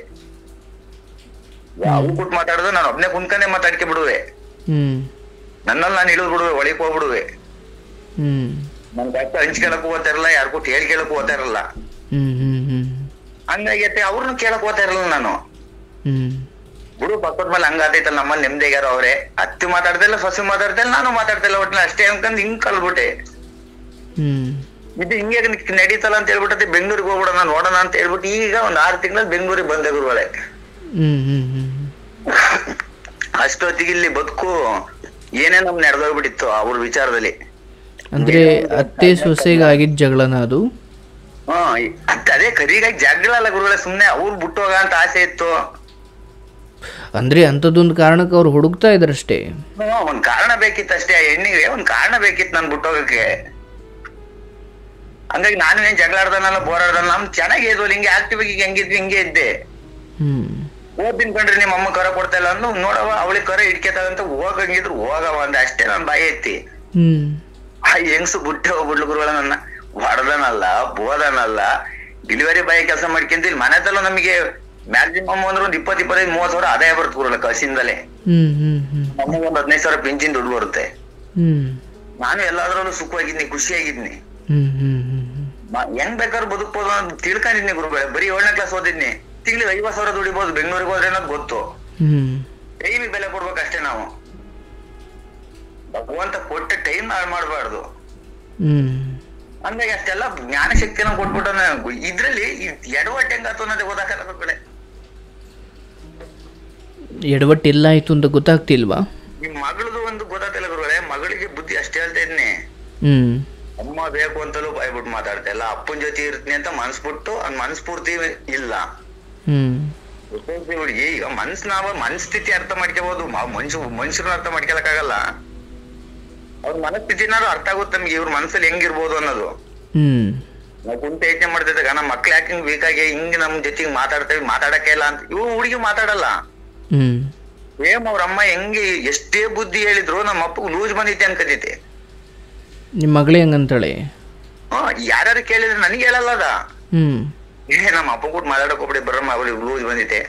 ಯಾವ ಕೂತ್ ಮಾತಾಡೋದು ನಾನು ಒಬ್ನೇ ಕುಂತ್ಕೊಂಡೆ ಮಾತಾಡ್ಕೆ ಬಿಡುವೆ ಹ್ಞೂ ನನ್ನಲ್ಲಿ ನಾನು ಇಳಿದ್ ಬಿಡುವೆ ಒಳಗೆ ಹೋಗ್ಬಿಡುವೆ ಹ್ಞೂ ನನ್ ಕಷ್ಟ ಹಂಚ್ಕೊಳಕ್ ಹೋಗ್ತಾ ಇರಲ್ಲ ಯಾರಿಗೂ ಹೇಳ್ಕೊಳಕ್ ಹೋಗ್ತಾ ಇರಲ್ಲ ಹ್ಞೂ ಹ್ಞೂ ಹ್ಞೂ ಹಂಗಾಗಿ ಅತ್ತೆ ಅವ್ರನ್ನ ಕೇಳಕ್ ಹೋಗ್ತಾ ಇರಲ್ಲ ನಾನು ಹ್ಞೂ ಬಿಡು ಪಕ್ಕದ ಮೇಲೆ ಹಂಗಾತೈತಲ್ಲ ನಮ್ಮಲ್ಲಿ ನೆಮ್ಮದಿಗಾರ ಅವ್ರೆ ಅತ್ತಿ ಮಾತಾಡ್ತಿಲ್ಲ ಸೊಸೆ ಮಾತಾಡ್ತಿಲ್ಲ ನಾನು ಮಾತಾಡ್ತಿಲ್ಲ ಒಟ್ಟಿನ ಅಷ್ಟೇ ಅನ್ಕೊಂಡ್ ಹಿಂಗ್ ಕಲ್ಬಿಟ್ಟೆ ಹ್ಞೂ ಇದು ಹಿಂಗೆ ನ- ನಡೀತಲ್ಲ ಅಂತ ಹೇಳ್ಬಿಟ್ಟೆ ಬೆಂಗಳೂರಿಗೆ ಹೋಗ್ಬಿಡೋಣ ನೋಡೋಣ ಅಂತ ಹೇಳ್ಬಿಟ್ಟು ಈಗ ಒಂದ್ ಆರು ತಿಂಗಳಲ್ಲಿ ಬೆಂಗಳೂರಿಗೆ ಬಂದೆ ಗುರುಗಳೇ ಹ್ಞೂ ಹ್ಞೂ ಹ್ಞೂ ಅಷ್ಟೊತ್ತಿಗೆ ಇಲ್ಲಿ ಬದುಕು ಏನೇ ನಮ್ ನಡೆದೋಗ್ಬಿಟ್ಟಿತ್ತು ಅವ್ರ ವಿಚಾರದಲ್ಲಿ ಅಂದರೆ ಅತ್ತೆ ಸೊಸೆಗೆ ಆಗಿದ್ದ ಜಗಳನ ಅದು ಹಾ ಈ- ಅದ್- ಅದೇ ಕರಿಗಾಗಿ ಜಗಳ ಅಲ್ಲ ಗುರುಗಳೇ ಸುಮ್ನೆ ಅವ್ರು ಬಿಟ್ಟೋಗ ಅಂತ ಆಸೆ ಇತ್ತು ಅಂದರೆ ಅಂಥದ್ದೊಂದು ಕಾರಣಕ್ಕೆ ಅವ್ರು ಹುಡುಕ್ತಾ ಇದ್ರಷ್ಟೇ ಹ್ಮ್, ಒಂದ್ ಕಾರಣ ಬೇಕಿತ್ತು ಅಷ್ಟೇ ಆ ಹೆಣ್ಣಿಗೆ ಒಂದ್ ಕಾರಣ ಬೇಕಿತ್ತು ನನ್ ಬಿಟ್ಟೋಗಕ್ಕೆ ಹಂಗಾಗಿ ನಾನು ಏನ್ ಜಗಳ ಆಡ್ದನಲ್ಲ ಬೋರಾಡ್ದಲ್ಲ ನಮ್ ಚೆನ್ನಾಗಿ ಇದ್ವು ಹಿಂಗೆ ಆಕ್ಟಿವ್ ಆಗಿ ಹೆಂಗಿದ್ವಿ ಹಿಂಗೆ ಇದ್ದೆ ಹ್ಞೂ ಓದ್ತೀನಿ ಕಣ್ರಿ ನಿಮ್ಮ ಅಮ್ಮ ಕರ ಕೊಡ್ತಾ ಇಲ್ಲ ಅಂದು ನೋಡವ ಅವಳಿಗೆ ಕರ ಇಡ್ಕೆತಾಗಂತ ಹೋಗಂಗಿದ್ರು ಹೋಗವ ಅಂದ ಅಷ್ಟೇ ನನ್ ಬಾಯಿ ಎತ್ತಿ ಹ್ಞೂ ಆ ಹೆಂಗ್ಸು ಬುಟ್ಟೆ ಹೋಗ್ಬಿಡ್ಲು ಗುರುಗಳ ನನ್ನ ಹೊಡೆದನಲ್ಲ ಬೋದನಲ್ಲ ಡೆಲಿವರಿ ಬಾಯ್ ಕೆಲಸ ಮಾಡ್ಕೊಂತ ಇಲ್ಲಿ ಮನೆ ತಲ್ಲ ನಮಗೆ ಮ್ಯಾಕ್ಸಿಮಮ್ ಅಂದ್ರೆ ಒಂದ್ ಇಪ್ಪತ್ ಇಪ್ಪತ್ತೈದು ಮೂವತ್ ಸಾವಿರ ಆದಾಯ ಬರುತ್ತೆ ಗುರುಗಳ ಕಸಿಂದಲೇ ಹ್ಞೂ ಹ್ಞೂ ಹ್ಞೂ ನಮಗೆ ಒಂದ್ ಹದಿನೈದು ಸಾವಿರ ಪಿಂಚಿನ ದುಡ್ಡು ಬರುತ್ತೆ ಹ್ಞೂ ನಾನು ಎಲ್ಲಾದ್ರಲ್ಲೂ ಸುಖವಾಗಿದ್ನಿ ಖುಷಿಯಾಗಿದ್ನಿ ಹ್ಞೂ ಹ್ಞೂ ಹ್ಞೂ ಮ- ಹೆಂಗ್ ಬೇಕಾದ್ರೂ ಬದುಕ್ಬೋದು ಅಂತ ತಿಳ್ಕೊಂಡಿದ್ನಿ ಗುರುಗಳೇ ಬರೀ ಏಳನೇ ಕ್ಲಾಸ್ ಓದಿದ್ನಿ ತಿಂಗ್ಳಿಗೆ ಐವತ್ ಸಾವಿರ ದುಡಿಬೋದು ಬೆಂಗಳೂರಿಗೆ ಹೋದ್ರೆ ಅನ್ನೋದು ಗೊತ್ತು ಹ್ಞೂ ಟೈಮಿಗೆ ಬೆಲೆ ಕೊಡ್ಬೇಕಷ್ಟೇ ನಾವು ಭಗವಂತ ಕೊಟ್ಟ ಟೈಮ್ ಹಾಳು ಮಾಡಬಾರ್ದು ಹ್ಞೂ ಹಂಗಾಗಿ ಅಷ್ಟೆಲ್ಲ ಜ್ಞಾನ ಶಕ್ತಿನ ಕೊಟ್ಬಿಟ್ಟಾನ ಇದ್ರಲ್ಲಿ ಎಡವಟ್ಟು ಹೆಂಗಾತು ಅನ್ನೋದೇ ಗೊತ್ತಾಗಲ್ಲ ಗುರುಗಳೇ ಎಡವಟ್ಟು ಎಲ್ಲ ಆಯಿತು ಅಂತ ಗೊತ್ತಾಗ್ತಿಲ್ವಾ ನಿಮ್ ಮಗಳದು ಒಂದು ಗೊತ್ತಾಗ್ತಿಲ್ಲ ಗುರುಗಳೇ ಮಗಳಿಗೆ ಬುದ್ಧಿ ಅಷ್ಟೇ ಹೇಳ್ತಾ ಇದ್ನಿ ಹ್ಞೂ ಅಮ್ಮ ಬೇಕು ಅಂತಲೂ ಬಾಯ್ಬಿಟ್ಟು ಮಾತಾಡ್ತಾ ಇಲ್ಲ ಅಪ್ಪನ ಜೊತೆ ಇರ್ತೀನಿ ಅಂತ ಮನ್ಸ್ಬಿಟ್ಟು ಅದ್ ಮನ್ಸ್ಪೂರ್ತಿ ಇಲ್ಲ ಹ್ಞೂ ಒಬ್ಬೊಬ್ರು ಹುಡ್ಗಿ ಈಗ ಮನ್ಸ್ ನಾವ ಮನಸ್ಥಿತಿ ಅರ್ಥ ಮಾಡ್ಕೋಬಹುದು ಮನುಷ್ಯ ಮನುಷ್ಯರನ್ನ ಅರ್ಥ ಮಾಡ್ಕೊಳಕ್ಕಾಗಲ್ಲ ಅವ್ರ ಮನಸ್ಥಿತಿನಾದ್ರು ಅರ್ಥ ಆಗುತ್ತೆ ನಮ್ಗೆ ಇವ್ರ ಮನ್ಸಲ್ಲಿ ಹೆಂಗಿರ್ಬೋದು ಅನ್ನೋದು ಹ್ಞೂ ನಾವು ಕುಂತ ಯೋಚನೆ ಮಾಡ್ತಿದ್ದಾಗ ನಮ್ಮ ಮಕ್ಳು ಯಾಕೆ ಹಿಂಗ್ ವೀಕ್ ಆಗಿ ಹಿಂಗ್ ನಮ್ ಜೊತೆಗೆ ಮಾತಾಡ್ತೇವೆ ಮಾತಾಡಕ್ಕೆ ಇಲ್ಲ ಅಂತ ಇವ್ರು ಹುಡುಗಿ ಮಾತಾಡಲ್ಲ ಹ್ಞೂ ಸೇಮ್ ಅವ್ರ ಅಮ್ಮ ಹೆಂಗೆ ಎಷ್ಟೇ ಬುದ್ಧಿ ಹೇಳಿದ್ರು ನಮ್ಮ ಅಪ್ಪಗೆ ಲೂಸ್ ಬಂದೈತೆ ಅನ್ಕತೈತಿ ನಿಮ್ಮ ಮಗಳೇ ಹಂಗಂತಾಳೆ ಹ್ಮ್ ಯಾರ್ಯಾರು ಕೇಳಿದ್ರೆ ನನಗೆ ಹೇಳಲ್ಲ ಅದ ಹ್ಞೂ ಏ ನಮ್ಮ ಅಪ್ಪ ಕೂಡ ಮಾತಾಡಕ್ ಹೋಗ್ಬಿಡಿ ಬರಮ್ಮ ಅವಳಿಗೆ ಲೂಸ್ ಬಂದೈತೆ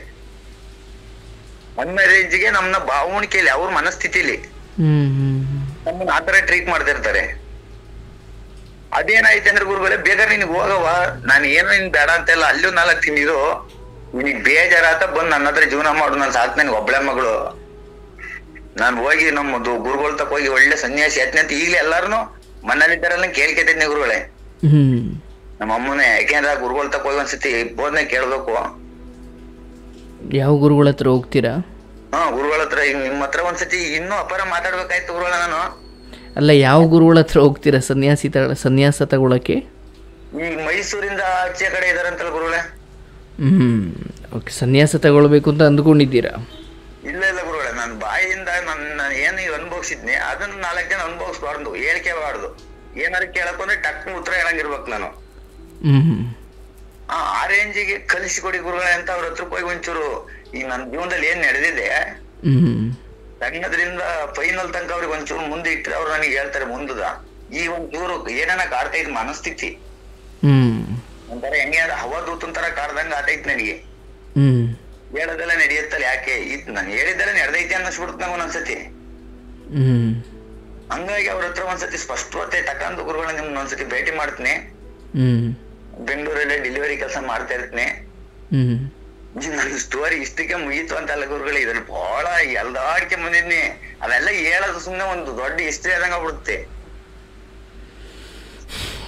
ನನ್ನ ರೇಂಜ್ಗೆ ನಮ್ನ ಭಾವಣಿಕೆಯಲ್ಲಿ ಅವ್ರ ಮನಸ್ಥಿತಿಲಿ ಹ್ಞೂ ಹ್ಞೂ ನಮ್ಮನ್ನ ಆತರ ಟ್ರೀಟ್ ಮಾಡ್ತಿರ್ತಾರೆ ಅದೇನಾಯ್ತು ಅಂದ್ರೆ ಗುರುಗಳೇ ಬೇಕಾದ್ರೆ ನಿನಗೆ ಹೋಗವ ನಾನು ಏನೋ ನಿನ್ ಬೇಡ ಅಂತೆಲ್ಲ ಅಲ್ಲೂ ನಾಲ್ಕು ತಿಂದಿರು ನಿನಗ್ ಬೇಜಾರಾತ ಬಂದ್ ನನ್ನ ಹತ್ರ ಜೀವನ ಮಾಡು ನಾನು ಸಾಕು ನನಗೆ ಒಬ್ಳೆ ಮಗಳು ನಾನು ಹೋಗಿ ನಮ್ಮದು ಗುರುಗಳ ತಕ ಹೋಗಿ ಒಳ್ಳೆ ಸನ್ಯಾಸಿ ಆತ್ನೆ ಅಂತ ಈಗಲೇ ಎಲ್ಲಾರು ಮನೇಲಿದ್ದಾರಲ್ಲ ಕೇಳ್ಕೈತೈತಿ ಗುರುಗಳೇ ಹ್ಞೂ ನಮ್ಮ ಅಮ್ಮನೇ ಯಾಕೆಂದ್ರೆ ಆ ಗುರುಗಳ ತಕ ಹೋಗಿ ಒಂದ್ಸತಿ ಬೋಧನೆ ಕೇಳ್ಬೇಕು ಯಾವ ಗುರುಗಳ ಹತ್ರ ಹೋಗ್ತೀರಾ ಹಾ ಗುರುಗಳ ಹತ್ರ ಈಗ ನಿಮ್ಮ ಹತ್ರ ಒಂದ್ಸತಿ ಇನ್ನೂ ಅಪಾರ ಮಾತಾಡ್ಬೇಕಾಯ್ತು ಗುರುಗಳ ನಾನು ಅಲ್ಲ ಯಾವ ಗುರುಗಳ ಹತ್ರ ಹೋಗ್ತೀರಾ ಸನ್ಯಾಸಿ ತ ಸನ್ಯಾಸ ತಗೊಳಕ್ಕೆ ಈಗ ಮೈಸೂರಿಂದ ಆಚೆ ಕಡೆ ಇದಾರಂತಲ್ಲ ಗುರುಗಳೇ ಹ್ಞೂ ಓಕೆ ಸನ್ಯಾಸ ತಗೊಳ್ಬೇಕು ಅಂತ ಅಂದ್ಕೊಂಡಿದ್ದೀರಾ ಇಲ್ಲ ಇಲ್ಲ ಗುರುಗಳೇ ನಾನು ಬಾಯಿಯಿಂದ ನನ್ನ ಏನು ಈಗ ಅನುಭವಿಸಿದ್ನಿ ಅದನ್ನ ನಾಲ್ಕು ಜನ ಅನುಭವಿಸ್ಬಾರ್ದು ಹೇಳ್ಕೇಬಾರ್ದು ಏನಾರು ಕೇಳಕ್ ಅಂದ್ರೆ ಟಕ್ ಉತ್ತರ ಹೇಳಂಗಿರ್ಬೇಕು ನಾನು ಹ್ಞೂ ಆ ಆ ರೇಂಜಿಗೆ ಕಲಿಸಿಕೊಡಿ ಗುರುಗಳೇ ಅಂತ ಅವ್ರ ಹತ್ರ ಹೋಗಿ ಒಂಚೂರು ಈಗ ನನ್ನ ಜೀವನದಲ್ಲಿ ಏನ್ ನಡೆದಿದೆ ಹ್ಞೂ ಸಣ್ಣದ್ರಿಂದ ಫೈನಲ್ ತನಕ ಅವ್ರಿಗೆ ಒಂಚೂರು ಮುಂದೆ ಇಟ್ಟರೆ ಅವ್ರು ನನಗೆ ಹೇಳ್ತಾರೆ ಮುಂದದ ಈ ಒಂಚೂರು ಏನೇನ ಕಾಡ್ತೈತಿ ಮನಸ್ಥಿತಿ ಹ್ಞೂ ಒಂಥರ ಹೆಂಗೆ ಅಂದ್ರೆ ಹವಾದೂತನ್ ತರ ಕಾಡ್ದಂಗ ಆತೈತಿ ನನಗೆ ಹ್ಞೂ ಹೇಳೋದೆಲ್ಲ ನಡೆಯುತ್ತಲ್ಲ ಯಾಕೆ ಇದ್ ನಾನು ಹೇಳಿದ್ದೆಲ್ಲ ನಡೆದೈತಿ ಅನ್ನಿಸ್ಬಿಡುತ್ತೆ ನಂಗೆ ಒಂದೊಂದ್ಸತಿ ಹ್ಞೂ ಹಂಗಾಗಿ ಅವ್ರ ಹತ್ರ ಒಂದ್ಸತಿ ಸ್ಪಷ್ಟವತೆ ತಕ್ಕಂತ ಗುರುಗಳನ್ನ ನಿಮ್ನ ಒಂದ್ಸತಿ ಭೇಟಿ ಮಾಡ್ತೀನಿ ಹ್ಞೂ ಬೆಂಗಳೂರಲ್ಲೇ ಡೆಲಿವರಿ ಕೆಲಸ ಮಾಡ್ತಾ ಇರ್ತೀನಿ ಹ್ಞೂ ನನ್ನ ಸ್ಟೋರಿ ಇಷ್ಟಕ್ಕೆ ಮುಗೀತು ಅಂತಲ್ಲ ಗುರುಗಳು ಇದ್ರಲ್ಲಿ ಬಹಳ ಎಲ್ದಾಡ್ಕೆ ಬಂದಿದ್ನಿ ಅವೆಲ್ಲ ಹೇಳೋದು ಸುಮ್ನೆ ಒಂದು ದೊಡ್ಡ ಹಿಸ್ಟ್ರಿ ಆದಂಗ ಆಗ್ಬಿಡುತ್ತೆ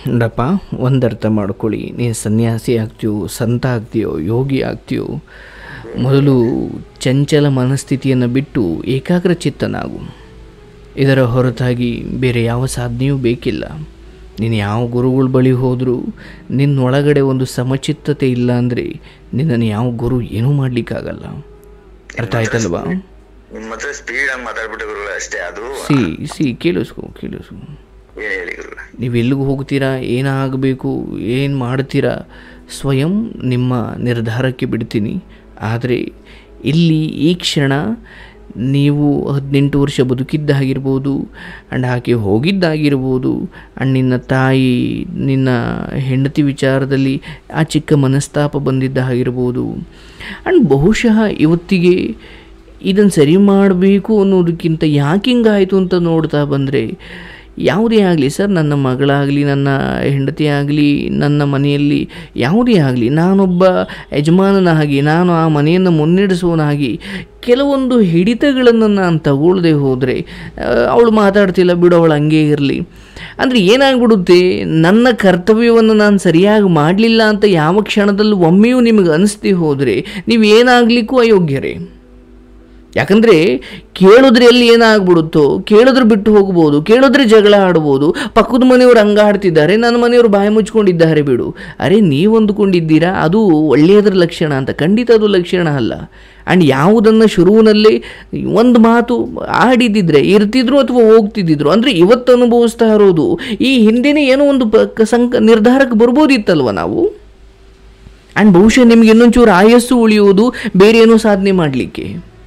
ನೋಡಪ್ಪ ಒಂದು ಅರ್ಥ ಮಾಡ್ಕೊಳ್ಳಿ ನೀನು ಸನ್ಯಾಸಿ ಆಗ್ತೀಯೋ ಸಂತ ಆಗ್ತೀಯೋ ಯೋಗಿ ಆಗ್ತೀಯೋ ಮೊದಲು ಚಂಚಲ ಮನಸ್ಥಿತಿಯನ್ನು ಬಿಟ್ಟು ಏಕಾಗ್ರ ಚಿತ್ತನಾಗು ಇದರ ಹೊರತಾಗಿ ಬೇರೆ ಯಾವ ಸಾಧನೆಯೂ ಬೇಕಿಲ್ಲ ನೀನು ಯಾವ ಗುರುಗಳ ಬಳಿ ಹೋದರೂ ನಿನ್ನೊಳಗಡೆ ಒಂದು ಸಮಚಿತ್ತತೆ ಇಲ್ಲ ಅಂದರೆ ನಿನ್ನನ್ನು ಯಾವ ಗುರು ಏನೂ ಮಾಡಲಿಕ್ಕಾಗಲ್ಲ ಅರ್ಥ ಆಯ್ತಲ್ವಾ ನಿಮ್ಮ ಹತ್ರ ಸ್ಪೀಡ್ ಆಗಿ ಮಾತಾಡ್ಬಿಟ್ಟು ಗುರುಗಳೇ ಅಷ್ಟೇ ಅದು ಸಿ ಸಿ ಕೇಳಿಸ್ಕೊ ಕೇಳಿಸ್ಕೊ ಏನ್ ಹೇಳಿ ಗುರುಗಳೇ ನೀವು ಎಲ್ಲಿಗೆ ಹೋಗ್ತೀರಾ ಏನಾಗಬೇಕು ಏನು ಮಾಡ್ತೀರಾ ಸ್ವಯಂ ನಿಮ್ಮ ನಿರ್ಧಾರಕ್ಕೆ ಬಿಡ್ತೀನಿ ಆದರೆ ಇಲ್ಲಿ ಈ ಕ್ಷಣ ನೀವು ಹದಿನೆಂಟು ವರ್ಷ ಬದುಕಿದ್ದಾಗಿರ್ಬೋದು ಆ್ಯಂಡ್ ಆಕೆ ಹೋಗಿದ್ದಾಗಿರ್ಬೋದು ಆ್ಯಂಡ್ ನಿನ್ನ ತಾಯಿ ನಿನ್ನ ಹೆಂಡತಿ ವಿಚಾರದಲ್ಲಿ ಆ ಚಿಕ್ಕ ಮನಸ್ತಾಪ ಬಂದಿದ್ದಾಗಿರ್ಬೋದು ಆ್ಯಂಡ್ ಬಹುಶಃ ಇವತ್ತಿಗೆ ಇದನ್ನು ಸರಿ ಮಾಡಬೇಕು ಅನ್ನೋದಕ್ಕಿಂತ ಯಾಕೆ ಹಿಂಗಾಯಿತು ಅಂತ ನೋಡ್ತಾ ಬಂದರೆ ಯಾವುದೇ ಆಗಲಿ ಸರ್ ನನ್ನ ಮಗಳಾಗಲಿ ನನ್ನ ಹೆಂಡತಿ ಆಗಲಿ ನನ್ನ ಮನೆಯಲ್ಲಿ ಯಾವುದೇ ಆಗಲಿ ನಾನೊಬ್ಬ ಯಜಮಾನನಾಗಿ ನಾನು ಆ ಮನೆಯನ್ನು ಮುನ್ನಡೆಸುವನಾಗಿ ಕೆಲವೊಂದು ಹಿಡಿತಗಳನ್ನು ನಾನು ತಗೊಳ್ಳದೆ ಹೋದರೆ ಅವಳು ಮಾತಾಡ್ತಿಲ್ಲ ಬಿಡು ಅವಳು ಹಂಗೆ ಇರಲಿ ಅಂದರೆ ಏನಾಗ್ಬಿಡುತ್ತೆ ನನ್ನ ಕರ್ತವ್ಯವನ್ನು ನಾನು ಸರಿಯಾಗಿ ಮಾಡಲಿಲ್ಲ ಅಂತ ಯಾವ ಕ್ಷಣದಲ್ಲೂ ಒಮ್ಮೆಯೂ ನಿಮಗೆ ಅನಿಸ್ತಿ ಹೋದರೆ ನೀವು ಏನಾಗಲಿಕ್ಕೂ ಅಯೋಗ್ಯರೇ ಯಾಕಂದರೆ ಕೇಳಿದ್ರೆ ಎಲ್ಲಿ ಏನಾಗ್ಬಿಡುತ್ತೋ ಕೇಳಿದ್ರೆ ಬಿಟ್ಟು ಹೋಗ್ಬೋದು ಕೇಳಿದ್ರೆ ಜಗಳ ಆಡ್ಬೋದು ಪಕ್ಕದ ಮನೆಯವರು ಹಂಗಾಡ್ತಿದ್ದಾರೆ ನನ್ನ ಮನೆಯವರು ಬಾಯಿ ಮುಚ್ಕೊಂಡಿದ್ದಾರೆ ಬಿಡು ಅರೆ ನೀವು ಅಂದುಕೊಂಡಿದ್ದೀರಾ ಅದು ಒಳ್ಳೆಯದರ ಲಕ್ಷಣ ಅಂತ ಖಂಡಿತ ಅದು ಲಕ್ಷಣ ಅಲ್ಲ ಆ್ಯಂಡ್ ಯಾವುದನ್ನು ಶುರುವಿನಲ್ಲೇ ಒಂದು ಮಾತು ಆಡಿದ್ದಿದ್ರೆ ಇರ್ತಿದ್ರು ಅಥವಾ ಹೋಗ್ತಿದ್ದಿದ್ರು ಅಂದರೆ ಇವತ್ತು ಅನುಭವಿಸ್ತಾ ಇರೋದು ಈ ಹಿಂದೆನೇ ಏನೋ ಒಂದು ಪ ಕ- ಸಂಕ ನಿರ್ಧಾರಕ್ಕೆ ಬರ್ಬೋದಿತ್ತಲ್ವ ನಾವು ಆ್ಯಂಡ್ ಬಹುಶಃ ನಿಮ್ಗೆ ಇನ್ನೊಂಚೂರು ಆಯಸ್ಸು ಉಳಿಯುವುದು ಬೇರೆ ಏನೋ ಸಾಧನೆ ಮಾಡಲಿಕ್ಕೆ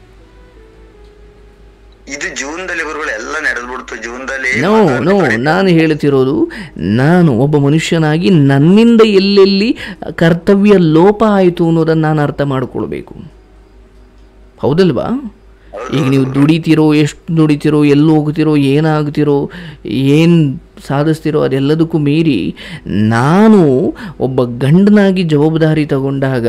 ಇದು ಜೂನ್ದಲ್ಲಿ ಗುರುಗಳು ಎಲ್ಲ ನಡೆದ್ಬಿಡ್ತು ಜೂನ್ದಲ್ಲಿ ನೋ ನೋ ನಾನು ಹೇಳ್ತಿರೋದು ನಾನು ಒಬ್ಬ ಮನುಷ್ಯನಾಗಿ ನನ್ನಿಂದ ಎಲ್ಲೆಲ್ಲಿ ಕರ್ತವ್ಯ ಲೋಪ ಆಯಿತು ಅನ್ನೋದನ್ನು ನಾನು ಅರ್ಥ ಮಾಡ್ಕೊಳ್ಬೇಕು ಹೌದಲ್ವಾ ಈಗ ನೀವು ದುಡಿತೀರೋ ಎಷ್ಟು ದುಡಿತೀರೋ ಎಲ್ಲಿ ಹೋಗ್ತಿರೋ ಏನಾಗ್ತಿರೋ ಏನು ಸಾಧಿಸ್ತಿರೋ ಅದೆಲ್ಲದಕ್ಕೂ ಮೀರಿ ನಾನು ಒಬ್ಬ ಗಂಡನಾಗಿ ಜವಾಬ್ದಾರಿ ತಗೊಂಡಾಗ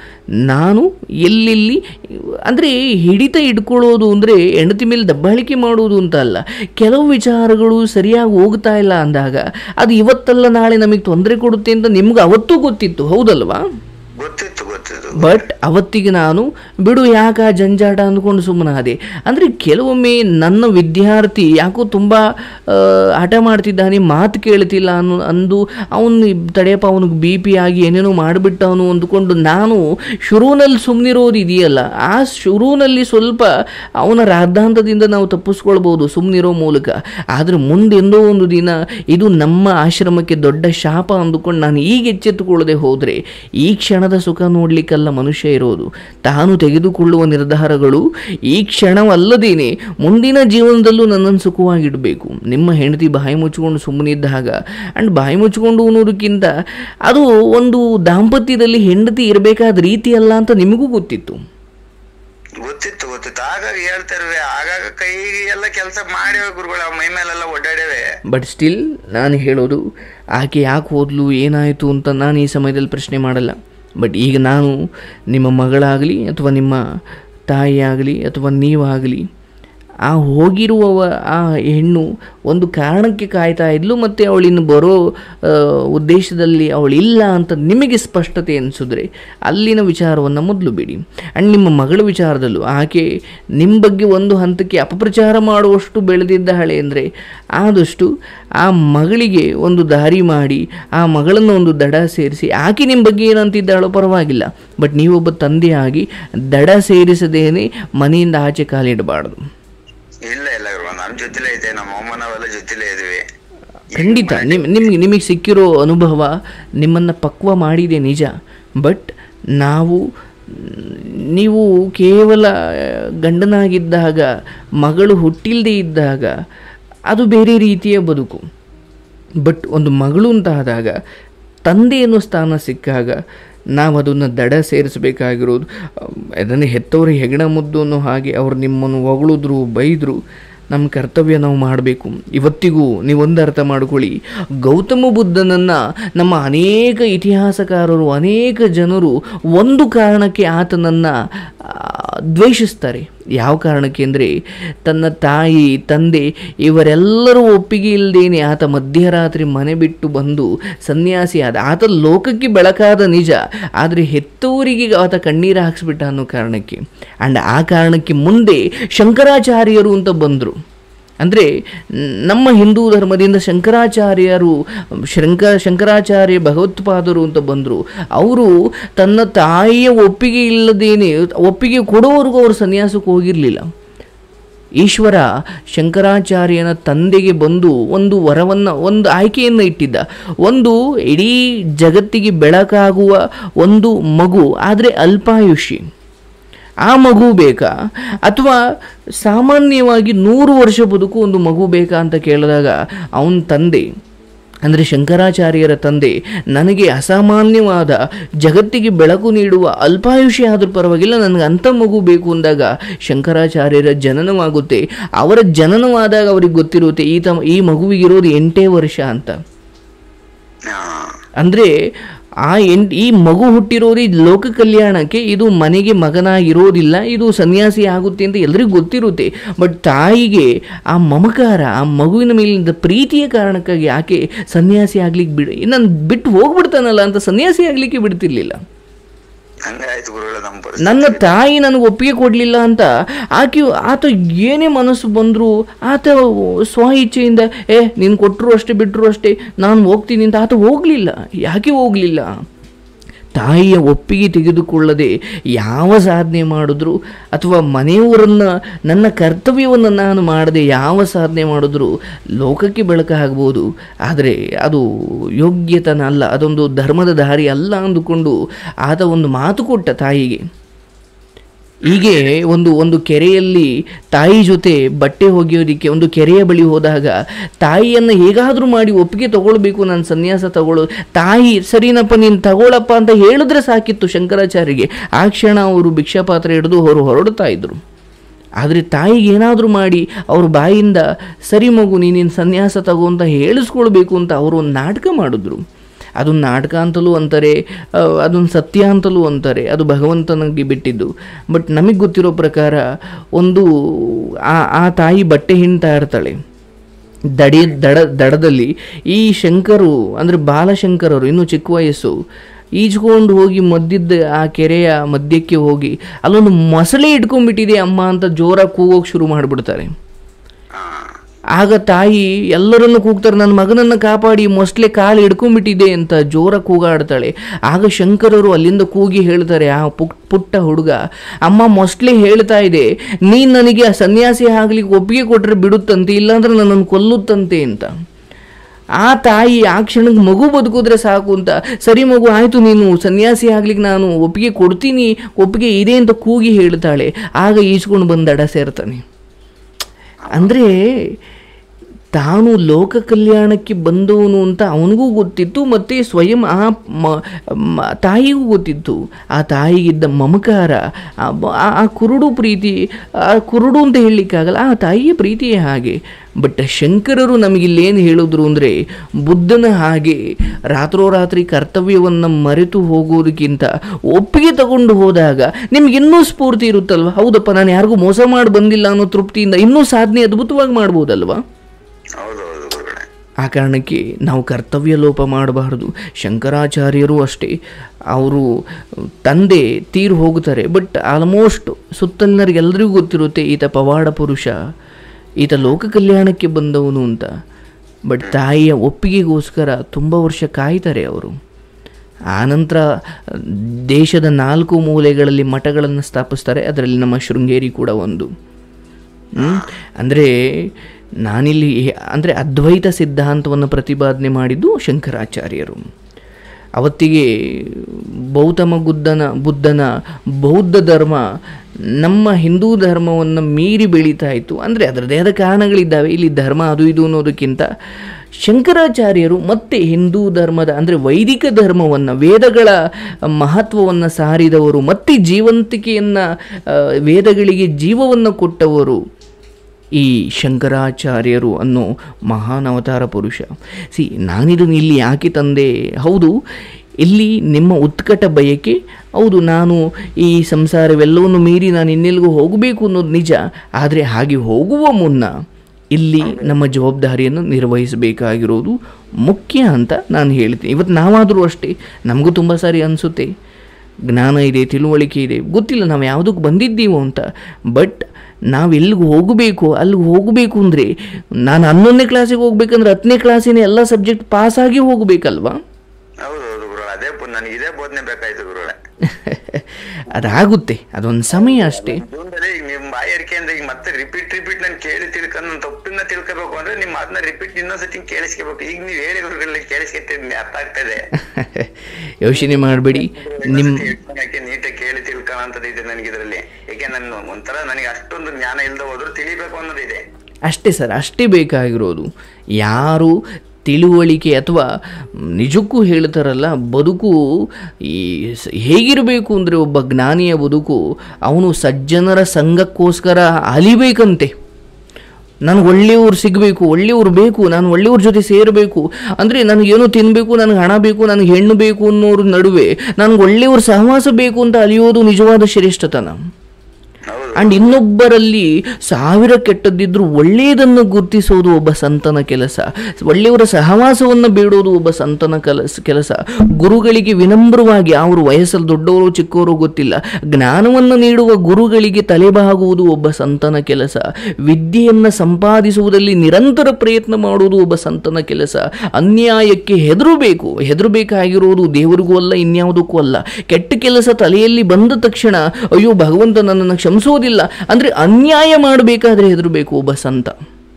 ನಾನು ಎಲ್ಲೆಲ್ಲಿ ಅಂದರೆ ಹಿಡಿತ ಇಟ್ಕೊಳ್ಳೋದು ಅಂದರೆ ಹೆಂಡತಿ ಮೇಲೆ ದಬ್ಬಾಳಿಕೆ ಮಾಡೋದು ಅಂತ ಅಲ್ಲ ಕೆಲವು ವಿಚಾರಗಳು ಸರಿಯಾಗಿ ಹೋಗ್ತಾ ಇಲ್ಲ ಅಂದಾಗ ಅದು ಇವತ್ತಲ್ಲ ನಾಳೆ ನಮಗೆ ತೊಂದರೆ ಕೊಡುತ್ತೆ ಅಂತ ನಿಮ್ಗೆ ಅವತ್ತೂ ಗೊತ್ತಿತ್ತು ಹೌದಲ್ವಾ ಗೊತ್ತಿತ್ತು ಗೊತ್ತಿತ್ತು ಬಟ್ ಅವತ್ತಿಗೆ ನಾನು ಬಿಡು ಯಾಕ ಆ ಜಂಜಾಟ ಅಂದ್ಕೊಂಡು ಸುಮ್ಮನಾದೆ ಅಂದರೆ ಕೆಲವೊಮ್ಮೆ ನನ್ನ ವಿದ್ಯಾರ್ಥಿ ಯಾಕೋ ತುಂಬ ಆ, ಹಠ ಮಾಡ್ತಿದ್ದಾನೆ ಮಾತು ಕೇಳ್ತಿಲ್ಲ ಅನ್ನೋ ಅಂದು ಅವನು ತಡೆಯಪ್ಪ ಅವನಿಗೆ ಬಿ ಪಿ ಆಗಿ ಏನೇನೋ ಮಾಡಿಬಿಟ್ಟವನು ಅಂದ್ಕೊಂಡು ನಾನು ಶುರುವಿನಲ್ಲಿ ಸುಮ್ಮನಿರೋದು ಇದೆಯಲ್ಲ ಆ ಶುರುವಿನಲ್ಲಿ ಸ್ವಲ್ಪ ಅವನ ರಾದ್ಧಾಂತದಿಂದ ನಾವು ತಪ್ಪಿಸ್ಕೊಳ್ಬೋದು ಸುಮ್ಮನಿರೋ ಮೂಲಕ ಆದರೆ ಮುಂದೆಂದೋ ಒಂದು ದಿನ ಇದು ನಮ್ಮ ಆಶ್ರಮಕ್ಕೆ ದೊಡ್ಡ ಶಾಪ ಅಂದುಕೊಂಡು ನಾನು ಈಗ ಎಚ್ಚೆತ್ತುಕೊಳ್ಳದೆ ಹೋದರೆ ಈ ಕ್ಷಣದ ಸುಖ ನೋಡಲಿಕ್ಕಲ್ಲ ಮನುಷ್ಯ ಇರೋದು ತಾನು ತೆಗೆದುಕೊಳ್ಳುವ ನಿರ್ಧಾರಗಳು ಈ ಕ್ಷಣವಲ್ಲದೇನೆ ಮುಂದಿನ ಜೀವನದಲ್ಲೂ ನನ್ನನ್ನು ಸುಖವಾಗಿಡಬೇಕು ನಿಮ್ಮ ಹೆಂಡತಿ ಬಾಯಿ ಮುಚ್ಕೊಂಡು ಸುಮ್ಮನಿದ್ದಾಗ ಆ್ಯಂಡ್ ಬಾಯಿ ಮುಚ್ಕೊಂಡು ಅನ್ನೋದಕ್ಕಿಂತ ಅದು ಒಂದು ದಾಂಪತ್ಯದಲ್ಲಿ ಹೆಂಡತಿ ಇರಬೇಕಾದ ರೀತಿ ಅಲ್ಲ ಅಂತ ನಿಮಗೂ ಗೊತ್ತಿತ್ತು ಗೊತ್ತಿತ್ತು ಗೊತ್ತಿತ್ತು ಆಗಾಗ ಹೇಳ್ತಿರ್ವೆ ಆಗಾಗ ಕೈ ಎಲ್ಲ ಕೆಲಸ ಮಾಡಿವೆ ಗುರುಗಳ ಮೈ ಮೇಲೆಲ್ಲ ಒಡ್ಡಾಡ್ಯವೆ ಬಟ್ ಸ್ಟಿಲ್ ನಾನು ಹೇಳೋದು ಆಕೆ ಯಾಕೆ ಹೋದ್ಲು ಏನಾಯಿತು ಅಂತ ನಾನು ಈ ಸಮಯದಲ್ಲಿ ಪ್ರಶ್ನೆ ಮಾಡಲ್ಲ ಬಟ್ ಈಗ ನಾನು ನಿಮ್ಮ ಮಗಳಾಗಲಿ ಅಥವಾ ನಿಮ್ಮ ತಾಯಿಯಾಗಲಿ ಅಥವಾ ನೀವಾಗಲಿ ಆ ಹೋಗಿರುವವ ಆ ಹೆಣ್ಣು ಒಂದು ಕಾರಣಕ್ಕೆ ಕಾಯ್ತಾ ಇದ್ಲು ಮತ್ತು ಅವಳಿನ್ನು ಬರೋ ಆ, ಉದ್ದೇಶದಲ್ಲಿ ಅವಳಿಲ್ಲ ಅಂತ ನಿಮಗೆ ಸ್ಪಷ್ಟತೆ ಅನಿಸಿದ್ರೆ ಅಲ್ಲಿನ ವಿಚಾರವನ್ನು ಮೊದಲು ಬಿಡಿ ಆ್ಯಂಡ್ ನಿಮ್ಮ ಮಗಳ ವಿಚಾರದಲ್ಲೂ ಆಕೆ ನಿಮ್ಮ ಬಗ್ಗೆ ಒಂದು ಹಂತಕ್ಕೆ ಅಪಪ್ರಚಾರ ಮಾಡುವಷ್ಟು ಬೆಳೆದಿದ್ದಾಳೆ ಅಂದರೆ ಆದಷ್ಟು ಆ ಮಗಳಿಗೆ ಒಂದು ದಾರಿ ಮಾಡಿ ಆ ಮಗಳನ್ನು ಒಂದು ದಡ ಸೇರಿಸಿ ಆಕೆ ನಿಮ್ಮ ಬಗ್ಗೆ ಏನಂತಿದ್ದಾಳೋ ಪರವಾಗಿಲ್ಲ ಬಟ್ ನೀವೊಬ್ಬ ತಂದೆಯಾಗಿ ದಡ ಸೇರಿಸದೇನೆ ಮನೆಯಿಂದ ಆಚೆ ಕಾಲಿಡಬಾರ್ದು ಇಲ್ಲ ಇಲ್ಲ ಗುರುಗಳ ನಮ್ ಜೊತೆಲೇ ಇದೆ ನಮ್ಮ ಅಮ್ಮ ನಾವೆಲ್ಲ ಜೊತೆಲೇ ಇದೀವಿ ಖಂಡಿತ ನಿಮ್ ನಿಮ್ಗೆ ನಿಮಗೆ ಸಿಕ್ಕಿರೋ ಅನುಭವ ನಿಮ್ಮನ್ನು ಪಕ್ವ ಮಾಡಿದೆ ನಿಜ ಬಟ್ ನಾವು ಮ್, ನೀವು ಕೇವಲ ಗಂಡನಾಗಿದ್ದಾಗ ಮಗಳು ಹುಟ್ಟಿಲ್ಲದೆ ಇದ್ದಾಗ ಅದು ಬೇರೆ ರೀತಿಯ ಬದುಕು ಬಟ್ ಒಂದು ಮಗಳು ಅಂತ ಆದಾಗ ತಂದೆ ಅನ್ನೋ ಸ್ಥಾನ ಸಿಕ್ಕಾಗ ನಾವು ಅದನ್ನು ದಡ ಸೇರಿಸಬೇಕಾಗಿರೋದು ಅದನ್ನು ಹೆತ್ತವರು ಹೆಗಣ ಮುದ್ದು ಅನ್ನೋ ಹಾಗೆ ಅವ್ರು ನಿಮ್ಮನ್ನು ಹೊಗಳಿದ್ರು ಬೈದರು ನಮ್ಮ ಕರ್ತವ್ಯ ನಾವು ಮಾಡಬೇಕು ಇವತ್ತಿಗೂ ನೀವೊಂದು ಅರ್ಥ ಮಾಡ್ಕೊಳ್ಳಿ ಗೌತಮ ಬುದ್ಧನನ್ನು ನಮ್ಮ ಅನೇಕ ಇತಿಹಾಸಕಾರರು ಅನೇಕ ಜನರು ಒಂದು ಕಾರಣಕ್ಕೆ ಆತನನ್ನು ದ್ವೇಷಿಸ್ತಾರೆ ಯಾವ ಕಾರಣಕ್ಕೆ ಅಂದರೆ ತನ್ನ ತಾಯಿ ತಂದೆ ಇವರೆಲ್ಲರೂ ಒಪ್ಪಿಗೆ ಇಲ್ಲದೇನೆ ಆತ ಮಧ್ಯರಾತ್ರಿ ಮನೆ ಬಿಟ್ಟು ಬಂದು ಸನ್ಯಾಸಿ ಆದ ಆತ ಲೋಕಕ್ಕೆ ಬೆಳಕಾದ ನಿಜ ಆದರೆ ಹೆತ್ತವರಿಗೆ ಆತ ಕಣ್ಣೀರು ಹಾಕ್ಸ್ಬಿಟ್ಟ ಅನ್ನೋ ಕಾರಣಕ್ಕೆ ಆ್ಯಂಡ್ ಆ ಕಾರಣಕ್ಕೆ ಮುಂದೆ ಶಂಕರಾಚಾರ್ಯರು ಅಂತ ಬಂದರು ಅಂದರೆ ನಮ್ಮ ಹಿಂದೂ ಧರ್ಮದಿಂದ ಶಂಕರಾಚಾರ್ಯರು ಶಂಕ ಶಂಕರಾಚಾರ್ಯ ಭಗವತ್ಪಾದರು ಅಂತ ಬಂದರು ಅವರು ತನ್ನ ತಾಯಿಯ ಒಪ್ಪಿಗೆ ಇಲ್ಲದೇನೆ ಒಪ್ಪಿಗೆ ಕೊಡೋವರೆಗೂ ಅವರು ಸನ್ಯಾಸಕ್ಕೆ ಹೋಗಿರಲಿಲ್ಲ ಈಶ್ವರ ಶಂಕರಾಚಾರ್ಯನ ತಂದೆಗೆ ಬಂದು ಒಂದು ವರವನ್ನು ಒಂದು ಆಯ್ಕೆಯನ್ನು ಇಟ್ಟಿದ್ದ ಒಂದು ಇಡೀ ಜಗತ್ತಿಗೆ ಬೆಳಕಾಗುವ ಒಂದು ಮಗು ಆದರೆ ಅಲ್ಪಾಯುಷಿ ಆ ಮಗು ಬೇಕಾ ಅಥವಾ ಸಾಮಾನ್ಯವಾಗಿ ನೂರು ವರ್ಷ ಬದುಕು ಒಂದು ಮಗು ಬೇಕಾ ಅಂತ ಕೇಳಿದಾಗ ಅವನ ತಂದೆ ಅಂದರೆ ಶಂಕರಾಚಾರ್ಯರ ತಂದೆ ನನಗೆ ಅಸಾಮಾನ್ಯವಾದ ಜಗತ್ತಿಗೆ ಬೆಳಕು ನೀಡುವ ಅಲ್ಪಾಯುಷಿ ಆದರೂ ಪರವಾಗಿಲ್ಲ ನನಗೆ ಅಂಥ ಮಗು ಬೇಕು ಅಂದಾಗ ಶಂಕರಾಚಾರ್ಯರ ಜನನವಾಗುತ್ತೆ ಅವರ ಜನನವಾದಾಗ ಅವ್ರಿಗೆ ಗೊತ್ತಿರುತ್ತೆ ಈತ ಈ ಮಗುವಿಗಿರೋದು ಎಂಟೇ ವರ್ಷ ಅಂತ ಹಾ ಅಂದರೆ ಆ ಎನ್ ಈ ಮಗು ಹುಟ್ಟಿರೋದು ಈ ಲೋಕ ಕಲ್ಯಾಣಕ್ಕೆ ಇದು ಮನೆಗೆ ಮಗನಾಗಿರೋದಿಲ್ಲ ಇದು ಸನ್ಯಾಸಿ ಆಗುತ್ತೆ ಅಂತ ಎಲ್ರಿಗೂ ಗೊತ್ತಿರುತ್ತೆ ಬಟ್ ತಾಯಿಗೆ ಆ ಮಮಕಾರ ಆ ಮಗುವಿನ ಮೇಲಿನ ಪ್ರೀತಿಯ ಕಾರಣಕ್ಕಾಗಿ ಆಕೆ ಸನ್ಯಾಸಿ ಆಗ್ಲಿಕ್ಕೆ ಬಿಡ ನಾನು ಬಿಟ್ಟು ಹೋಗ್ಬಿಡ್ತಾನಲ್ಲ ಅಂತ ಸನ್ಯಾಸಿ ಆಗಲಿಕ್ಕೆ ಬಿಡ್ತಿರ್ಲಿಲ್ಲ ಹಂಗಾಯ್ತು ಗುರುಗಳ ನಮ್ಮ ಪರಿಸ್ಥಿತಿ ನನ್ನ ತಾಯಿ ನನಗೆ ಒಪ್ಪಿಗೆ ಕೊಡಲಿಲ್ಲ ಅಂತ ಆಕೆ ಆತ ಏನೇ ಮನಸ್ಸು ಬಂದರೂ ಆತ ಸ್ವ ಇಚ್ಛೆಯಿಂದ ಏ ನೀನು ಕೊಟ್ಟರು ಅಷ್ಟೇ ಬಿಟ್ಟರು ಅಷ್ಟೇ ನಾನು ಹೋಗ್ತೀನಿ ಅಂತ ಆತ ಹೋಗಲಿಲ್ಲ ಯಾಕೆ ಹೋಗಲಿಲ್ಲ ತಾಯಿಯ ಒಪ್ಪಿಗೆ ತೆಗೆದುಕೊಳ್ಳದೆ ಯಾವ ಸಾಧನೆ ಮಾಡಿದ್ರು ಅಥವಾ ಮನೆಯವರನ್ನು ನನ್ನ ಕರ್ತವ್ಯವನ್ನು ನಾನು ಮಾಡದೆ ಯಾವ ಸಾಧನೆ ಮಾಡಿದ್ರು ಲೋಕಕ್ಕೆ ಬೆಳಕಾಗ್ಬೋದು ಆದರೆ ಅದು ಯೋಗ್ಯತನ ಅಲ್ಲ ಅದೊಂದು ಧರ್ಮದ ದಾರಿ ಅಲ್ಲ ಅಂದುಕೊಂಡು ಆತ ಒಂದು ಮಾತು ಕೊಟ್ಟ ತಾಯಿಗೆ ಹೀಗೆ ಒಂದು ಒಂದು ಕೆರೆಯಲ್ಲಿ ತಾಯಿ ಜೊತೆ ಬಟ್ಟೆ ಒಗೆಯೋದಕ್ಕೆ ಒಂದು ಕೆರೆಯ ಬಳಿ ಹೋದಾಗ ತಾಯಿಯನ್ನು ಹೇಗಾದರೂ ಮಾಡಿ ಒಪ್ಪಿಗೆ ತಗೊಳ್ಬೇಕು ನಾನು ಸನ್ಯಾಸ ತಗೊಳ್ಳೋ ತಾಯಿ ಸರಿನಪ್ಪ ನೀನು ತಗೊಳಪ್ಪ ಅಂತ ಹೇಳಿದ್ರೆ ಸಾಕಿತ್ತು ಶಂಕರಾಚಾರ್ಯಗೆ ಆ ಕ್ಷಣ ಅವರು ಭಿಕ್ಷಾಪಾತ್ರ ಹಿಡಿದು ಅವರು ಹೊರಡ್ತಾ ಇದ್ರು ಆದರೆ ತಾಯಿಗೆ ಏನಾದರೂ ಮಾಡಿ ಅವ್ರ ಬಾಯಿಂದ ಸರಿ ಮಗು ನೀನಿನ್ ಸನ್ಯಾಸ ತಗೋ ಅಂತ ಹೇಳಿಸ್ಕೊಳ್ಬೇಕು ಅಂತ ಅವರು ಒಂದು ನಾಟಕ ಮಾಡಿದ್ರು ಅದೊಂದು ನಾಟಕ ಅಂತಲೂ ಅಂತಾರೆ ಆ, ಅದೊಂದು ಸತ್ಯ ಅಂತಲೂ ಅಂತಾರೆ ಅದು ಭಗವಂತನಿಗೆ ಬಿಟ್ಟಿದ್ದು ಬಟ್ ನಮಗೆ ಗೊತ್ತಿರೋ ಪ್ರಕಾರ ಒಂದು ಆ ಆ ತಾಯಿ ಬಟ್ಟೆ ಹಿಂಡ್ತಾ ಇರ್ತಾಳೆ ದಡಿ ದಡ ದಡದಲ್ಲಿ ಈ ಶಂಕರು ಅಂದರೆ ಬಾಲಶಂಕರರು ಇನ್ನೂ ಚಿಕ್ಕ ವಯಸ್ಸು ಈಜ್ಕೊಂಡು ಹೋಗಿ ಮದ್ದಿದ್ದ ಆ ಕೆರೆಯ ಮಧ್ಯಕ್ಕೆ ಹೋಗಿ ಅಲ್ಲೊಂದು ಮೊಸಳೆ ಇಟ್ಕೊಂಡ್ಬಿಟ್ಟಿದೆ ಅಮ್ಮ ಅಂತ ಜೋರಾಗಿ ಕೂಗೋಕೆ ಶುರು ಮಾಡಿಬಿಡ್ತಾರೆ ಹಾ ಆಗ ತಾಯಿ ಎಲ್ಲರನ್ನು ಕೂಗ್ತಾರೆ ನನ್ನ ಮಗನನ್ನು ಕಾಪಾಡಿ ಮೊಸಳೆ ಕಾಲು ಹಿಡ್ಕೊಂಡ್ಬಿಟ್ಟಿದೆ ಅಂತ ಜೋರ ಕೂಗಾಡ್ತಾಳೆ ಆಗ ಶಂಕರರು ಅಲ್ಲಿಂದ ಕೂಗಿ ಹೇಳ್ತಾರೆ ಆ ಪುಟ್ ಪುಟ್ಟ ಹುಡುಗ ಅಮ್ಮ ಮೊಸಳೆ ಹೇಳ್ತಾ ಇದೆ ನೀನು ನನಗೆ ಆ ಸನ್ಯಾಸಿ ಆಗ್ಲಿಕ್ಕೆ ಒಪ್ಪಿಗೆ ಕೊಟ್ಟರೆ ಬಿಡುತ್ತಂತೆ ಇಲ್ಲಾಂದ್ರೆ ನನ್ನನ್ನು ಕೊಲ್ಲುತ್ತಂತೆ ಅಂತ ಆ ತಾಯಿ ಆ ಕ್ಷಣಕ್ಕೆ ಮಗು ಬದುಕಿದ್ರೆ ಸಾಕು ಅಂತ ಸರಿ ಮಗು ಆಯಿತು ನೀನು ಸನ್ಯಾಸಿ ಆಗ್ಲಿಕ್ಕೆ ನಾನು ಒಪ್ಪಿಗೆ ಕೊಡ್ತೀನಿ ಒಪ್ಪಿಗೆ ಇದೆ ಅಂತ ಕೂಗಿ ಹೇಳ್ತಾಳೆ ಆಗ ಈಸ್ಕೊಂಡು ಬಂದು ದಡ ಸೇರ್ತಾನೆ ಅಂದರೆ ತಾನು ಲೋಕ ಕಲ್ಯಾಣಕ್ಕೆ ಬಂದವನು ಅಂತ ಅವನಿಗೂ ಗೊತ್ತಿತ್ತು ಮತ್ತು ಸ್ವಯಂ ಆ ಮ- ಮ- ತಾಯಿಗೂ ಗೊತ್ತಿತ್ತು ಆ ತಾಯಿಗಿದ್ದ ಮಮಕಾರ ಆ ಬ- ಆ- ಆ ಕುರುಡು ಪ್ರೀತಿ ಆ ಕುರುಡು ಅಂತ ಹೇಳಲಿಕ್ಕಾಗಲ್ಲ ಆ ತಾಯಿಯ ಪ್ರೀತಿಯೇ ಹಾಗೆ ಬಟ್ ಶಂಕರರು ನಮಗಿಲ್ಲೇನು ಹೇಳಿದ್ರು ಅಂದರೆ ಬುದ್ಧನ ಹಾಗೆ ರಾತ್ರೋರಾತ್ರಿ ಕರ್ತವ್ಯವನ್ನು ಮರೆತು ಹೋಗೋದಕ್ಕಿಂತ ಒಪ್ಪಿಗೆ ತಗೊಂಡು ಹೋದಾಗ ನಿಮ್ಗೆ ಇನ್ನೂ ಸ್ಫೂರ್ತಿ ಇರುತ್ತಲ್ವ ಹೌದಪ್ಪ ನಾನು ಯಾರಿಗೂ ಮೋಸ ಮಾಡಿ ಬಂದಿಲ್ಲ ಅನ್ನೋ ತೃಪ್ತಿಯಿಂದ ಇನ್ನೂ ಸಾಧನೆ ಅದ್ಭುತವಾಗಿ ಮಾಡ್ಬೋದಲ್ವಾ ಹೌದೌದು ಗುರುಗಳೇ ಆ ಕಾರಣಕ್ಕೆ ನಾವು ಕರ್ತವ್ಯ ಲೋಪ ಮಾಡಬಾರ್ದು ಶಂಕರಾಚಾರ್ಯರು ಅಷ್ಟೇ ಅವರು ತಂದೆ ತೀರು ಹೋಗುತ್ತಾರೆ ಬಟ್ ಆಲ್ಮೋಸ್ಟ್ ಸುತ್ತಲಿನರಿಗೆಲ್ಲರಿಗೂ ಗೊತ್ತಿರುತ್ತೆ ಈತ ಪವಾಡ ಪುರುಷ ಈತ ಲೋಕ ಕಲ್ಯಾಣಕ್ಕೆ ಬಂದವನು ಅಂತ ಬಟ್ ತಾಯಿಯ ಒಪ್ಪಿಗೆಗೋಸ್ಕರ ತುಂಬ ವರ್ಷ ಕಾಯ್ತಾರೆ ಅವರು ಆನಂತರ ದೇಶದ ನಾಲ್ಕು ಮೂಲೆಗಳಲ್ಲಿ ಮಠಗಳನ್ನು ಸ್ಥಾಪಿಸ್ತಾರೆ ಅದರಲ್ಲಿ ನಮ್ಮ ಶೃಂಗೇರಿ ಕೂಡ ಒಂದು ಅಂದರೆ ನಾನಿಲ್ಲಿ ಅಂದರೆ ಅದ್ವೈತ ಸಿದ್ಧಾಂತವನ್ನು ಪ್ರತಿಪಾದನೆ ಮಾಡಿದ್ದು ಶಂಕರಾಚಾರ್ಯರು ಅವತ್ತಿಗೆ ಗೌತಮ ಬುದ್ಧನ ಬುದ್ಧನ ಬೌದ್ಧ ಧರ್ಮ ನಮ್ಮ ಹಿಂದೂ ಧರ್ಮವನ್ನು ಮೀರಿ ಬೆಳೀತಾ ಇತ್ತು ಅಂದರೆ ಅದರದೇ ಆದ ಕಾರಣಗಳಿದ್ದಾವೆ ಇಲ್ಲಿ ಧರ್ಮ ಅದು ಇದು ಅನ್ನೋದಕ್ಕಿಂತ ಶಂಕರಾಚಾರ್ಯರು ಮತ್ತೆ ಹಿಂದೂ ಧರ್ಮದ ಅಂದರೆ ವೈದಿಕ ಧರ್ಮವನ್ನು ವೇದಗಳ ಮಹತ್ವವನ್ನು ಸಾರಿದವರು ಮತ್ತೆ ಜೀವಂತಿಕೆಯನ್ನು ಆ, ವೇದಗಳಿಗೆ ಜೀವವನ್ನು ಕೊಟ್ಟವರು ಈ ಶಂಕರಾಚಾರ್ಯರು ಅನ್ನೋ ಮಹಾನ್ ಅವತಾರ ಪುರುಷ ಸಿ ನಾನಿದನ್ನು ಇಲ್ಲಿ ಯಾಕೆ ತಂದೆ ಹೌದು ಇಲ್ಲಿ ನಿಮ್ಮ ಉತ್ಕಟ ಬಯಕೆ ಹೌದು ನಾನು ಈ ಸಂಸಾರವೆಲ್ಲವನ್ನು ಮೀರಿ ನಾನು ಇನ್ನೆಲ್ಲಿಗೂ ಹೋಗಬೇಕು ಅನ್ನೋದು ನಿಜ ಆದರೆ ಹಾಗೆ ಹೋಗುವ ಮುನ್ನ ಇಲ್ಲಿ ನಮ್ಮ ಜವಾಬ್ದಾರಿಯನ್ನು ನಿರ್ವಹಿಸಬೇಕಾಗಿರೋದು ಮುಖ್ಯ ಅಂತ ನಾನು ಹೇಳ್ತೀನಿ ಇವತ್ತು ನಾವಾದರೂ ಅಷ್ಟೇ ನಮಗೂ ತುಂಬ ಸಾರಿ ಅನಿಸುತ್ತೆ ಜ್ಞಾನ ಇದೆ ತಿಳುವಳಿಕೆ ಇದೆ ಗೊತ್ತಿಲ್ಲ ನಾವು ಯಾವುದಕ್ಕೆ ಬಂದಿದ್ದೀವೋ ಅಂತ ಬಟ್ ನಾವು ಎಲ್ಲಿಗೆ ಹೋಗಬೇಕು ಅಲ್ಲಿಗೆ ಹೋಗಬೇಕು ಅಂದರೆ ನಾನು ಹನ್ನೊಂದನೇ ಕ್ಲಾಸಿಗೆ ಹೋಗ್ಬೇಕಂದ್ರೆ ಹತ್ತನೇ ಕ್ಲಾಸಿನ ಎಲ್ಲ ಸಬ್ಜೆಕ್ಟ್ ಪಾಸಾಗಿ ಹೋಗಬೇಕಲ್ವಾ ಹೌದು ಹೌದು ಗುರುಗಳೇ ಅದೇ ನನಗೆ ಇದೇ ಬೋಧನೆ ಬೇಕಾಯ್ತು ಗುರುಗಳೇ ಅದಾಗುತ್ತೆ ಅದೊಂದು ಸಮಯ ಅಷ್ಟೇ ಜೀವನದಲ್ಲಿ ಈಗ ನಿಮ್ ಬಾಯರಿಕೆಯಿಂದ ಈಗ ಮತ್ತೆ ರಿಪೀಟ್ ರಿಪೀಟ್ ನಾನು ಕೇಳಿ ತಿಳ್ಕೊಂಡು ನನ್ನ ತಪ್ಪಿನ ತಿಳ್ಕೋಬೇಕು ಅಂದ್ರೆ ನಿಮ್ ಮಾತನ್ನ ರಿಪೀಟ್ ಇನ್ನೊಂದ್ಸತಿ ಕೇಳಿಸ್ಕೋಬೇಕು ಈಗ ನೀವ್ ಹೇಳಿ ಗುರುಗಳಲ್ಲಿ ಕೇಳಿಸ್ಕೊತೀನಿ ಅರ್ಥ ಆಗ್ತದೆ ಯೋಚನೆ ಮಾಡಬೇಡಿ ನಿಮ್ಮ ಯಾಕೆ ನೀಟಾಗಿ ಕೇಳಿ ತಿಳ್ಕೊಳ್ಳೋ ಅಂತದ್ದು ಇದೆ ನನಗೆ ಇದರಲ್ಲಿ ಯಾಕೆ ನಾನು ಒಂಥರ ನನಗೆ ಅಷ್ಟೊಂದು ಜ್ಞಾನ ಇಲ್ದ ಹೋದ್ರು ತಿಳಿಬೇಕು ಅನ್ನೋದಿದೆ ಅಷ್ಟೇ ಸರ್ ಅಷ್ಟೇ ಬೇಕಾಗಿರೋದು ಯಾರು ತಿಳುವಳಿಕೆ ಅಥವಾ ನಿಜಕ್ಕೂ ಹೇಳ್ತಾರಲ್ಲ ಬದುಕು ಈ ಸ- ಹೇಗಿರಬೇಕು ಅಂದರೆ ಒಬ್ಬ ಜ್ಞಾನಿಯ ಬದುಕು ಅವನು ಸಜ್ಜನರ ಸಂಘಕ್ಕೋಸ್ಕರ ಅಲಿಬೇಕಂತೆ ನನಗೆ ಒಳ್ಳೆಯವ್ರು ಸಿಗಬೇಕು ಒಳ್ಳೆಯವ್ರು ಬೇಕು ನಾನು ಒಳ್ಳೆಯವ್ರ ಜೊತೆ ಸೇರಬೇಕು ಅಂದರೆ ನನಗೇನೋ ತಿನ್ನಬೇಕು ನನಗೆ ಹಣ ಬೇಕು ನನಗೆ ಹೆಣ್ಣು ಬೇಕು ಅನ್ನೋರ ನಡುವೆ ನನಗೆ ಒಳ್ಳೆಯವ್ರ ಸಹವಾಸ ಬೇಕು ಅಂತ ಅಲಿಯೋದು ನಿಜವಾದ ಶ್ರೇಷ್ಠತನ ಹೌದು ಅಂಡ್ ಇನ್ನೊಬ್ಬರಲ್ಲಿ ಸಾವಿರ ಕೆಟ್ಟದ್ದಿದ್ರೂ ಒಳ್ಳೆಯದನ್ನು ಗುರುತಿಸೋದು ಒಬ್ಬ ಸಂತನ ಕೆಲಸ ಒಳ್ಳೆಯವರ ಸಹವಾಸವನ್ನು ಬೇಡೋದು ಒಬ್ಬ ಸಂತನ ಕೆಲಸ ಕೆಲಸ ಗುರುಗಳಿಗೆ ವಿನಮ್ರವಾಗಿ ಅವರು ವಯಸ್ಸಲ್ಲಿ ದೊಡ್ಡವರು ಚಿಕ್ಕವರು ಗೊತ್ತಿಲ್ಲ ಜ್ಞಾನವನ್ನು ನೀಡುವ ಗುರುಗಳಿಗೆ ತಲೆಬಾಗುವುದು ಒಬ್ಬ ಸಂತನ ಕೆಲಸ ವಿದ್ಯೆಯನ್ನು ಸಂಪಾದಿಸುವುದರಲ್ಲಿ ನಿರಂತರ ಪ್ರಯತ್ನ ಮಾಡುವುದು ಒಬ್ಬ ಸಂತನ ಕೆಲಸ ಅನ್ಯಾಯಕ್ಕೆ ಹೆದರಬೇಕು ಹೆದರಬೇಕಾಗಿರೋದು ದೇವರಿಗೂ ಅಲ್ಲ ಇನ್ಯಾವುದಕ್ಕೂ ಅಲ್ಲ ಕೆಟ್ಟ ಕೆಲಸ ತಲೆಯಲ್ಲಿ ಬಂದ ತಕ್ಷಣ ಅಯ್ಯೋ ಭಗವಂತ ನನ್ನನ್ನು ಕ್ಷಮಿಸೋದಿಲ್ಲ ಅಂದರೆ ಅನ್ಯಾಯ ಮಾಡಬೇಕಾದ್ರೆ ಹೆದರಬೇಕು ಒಬ್ಬ ಸಂತ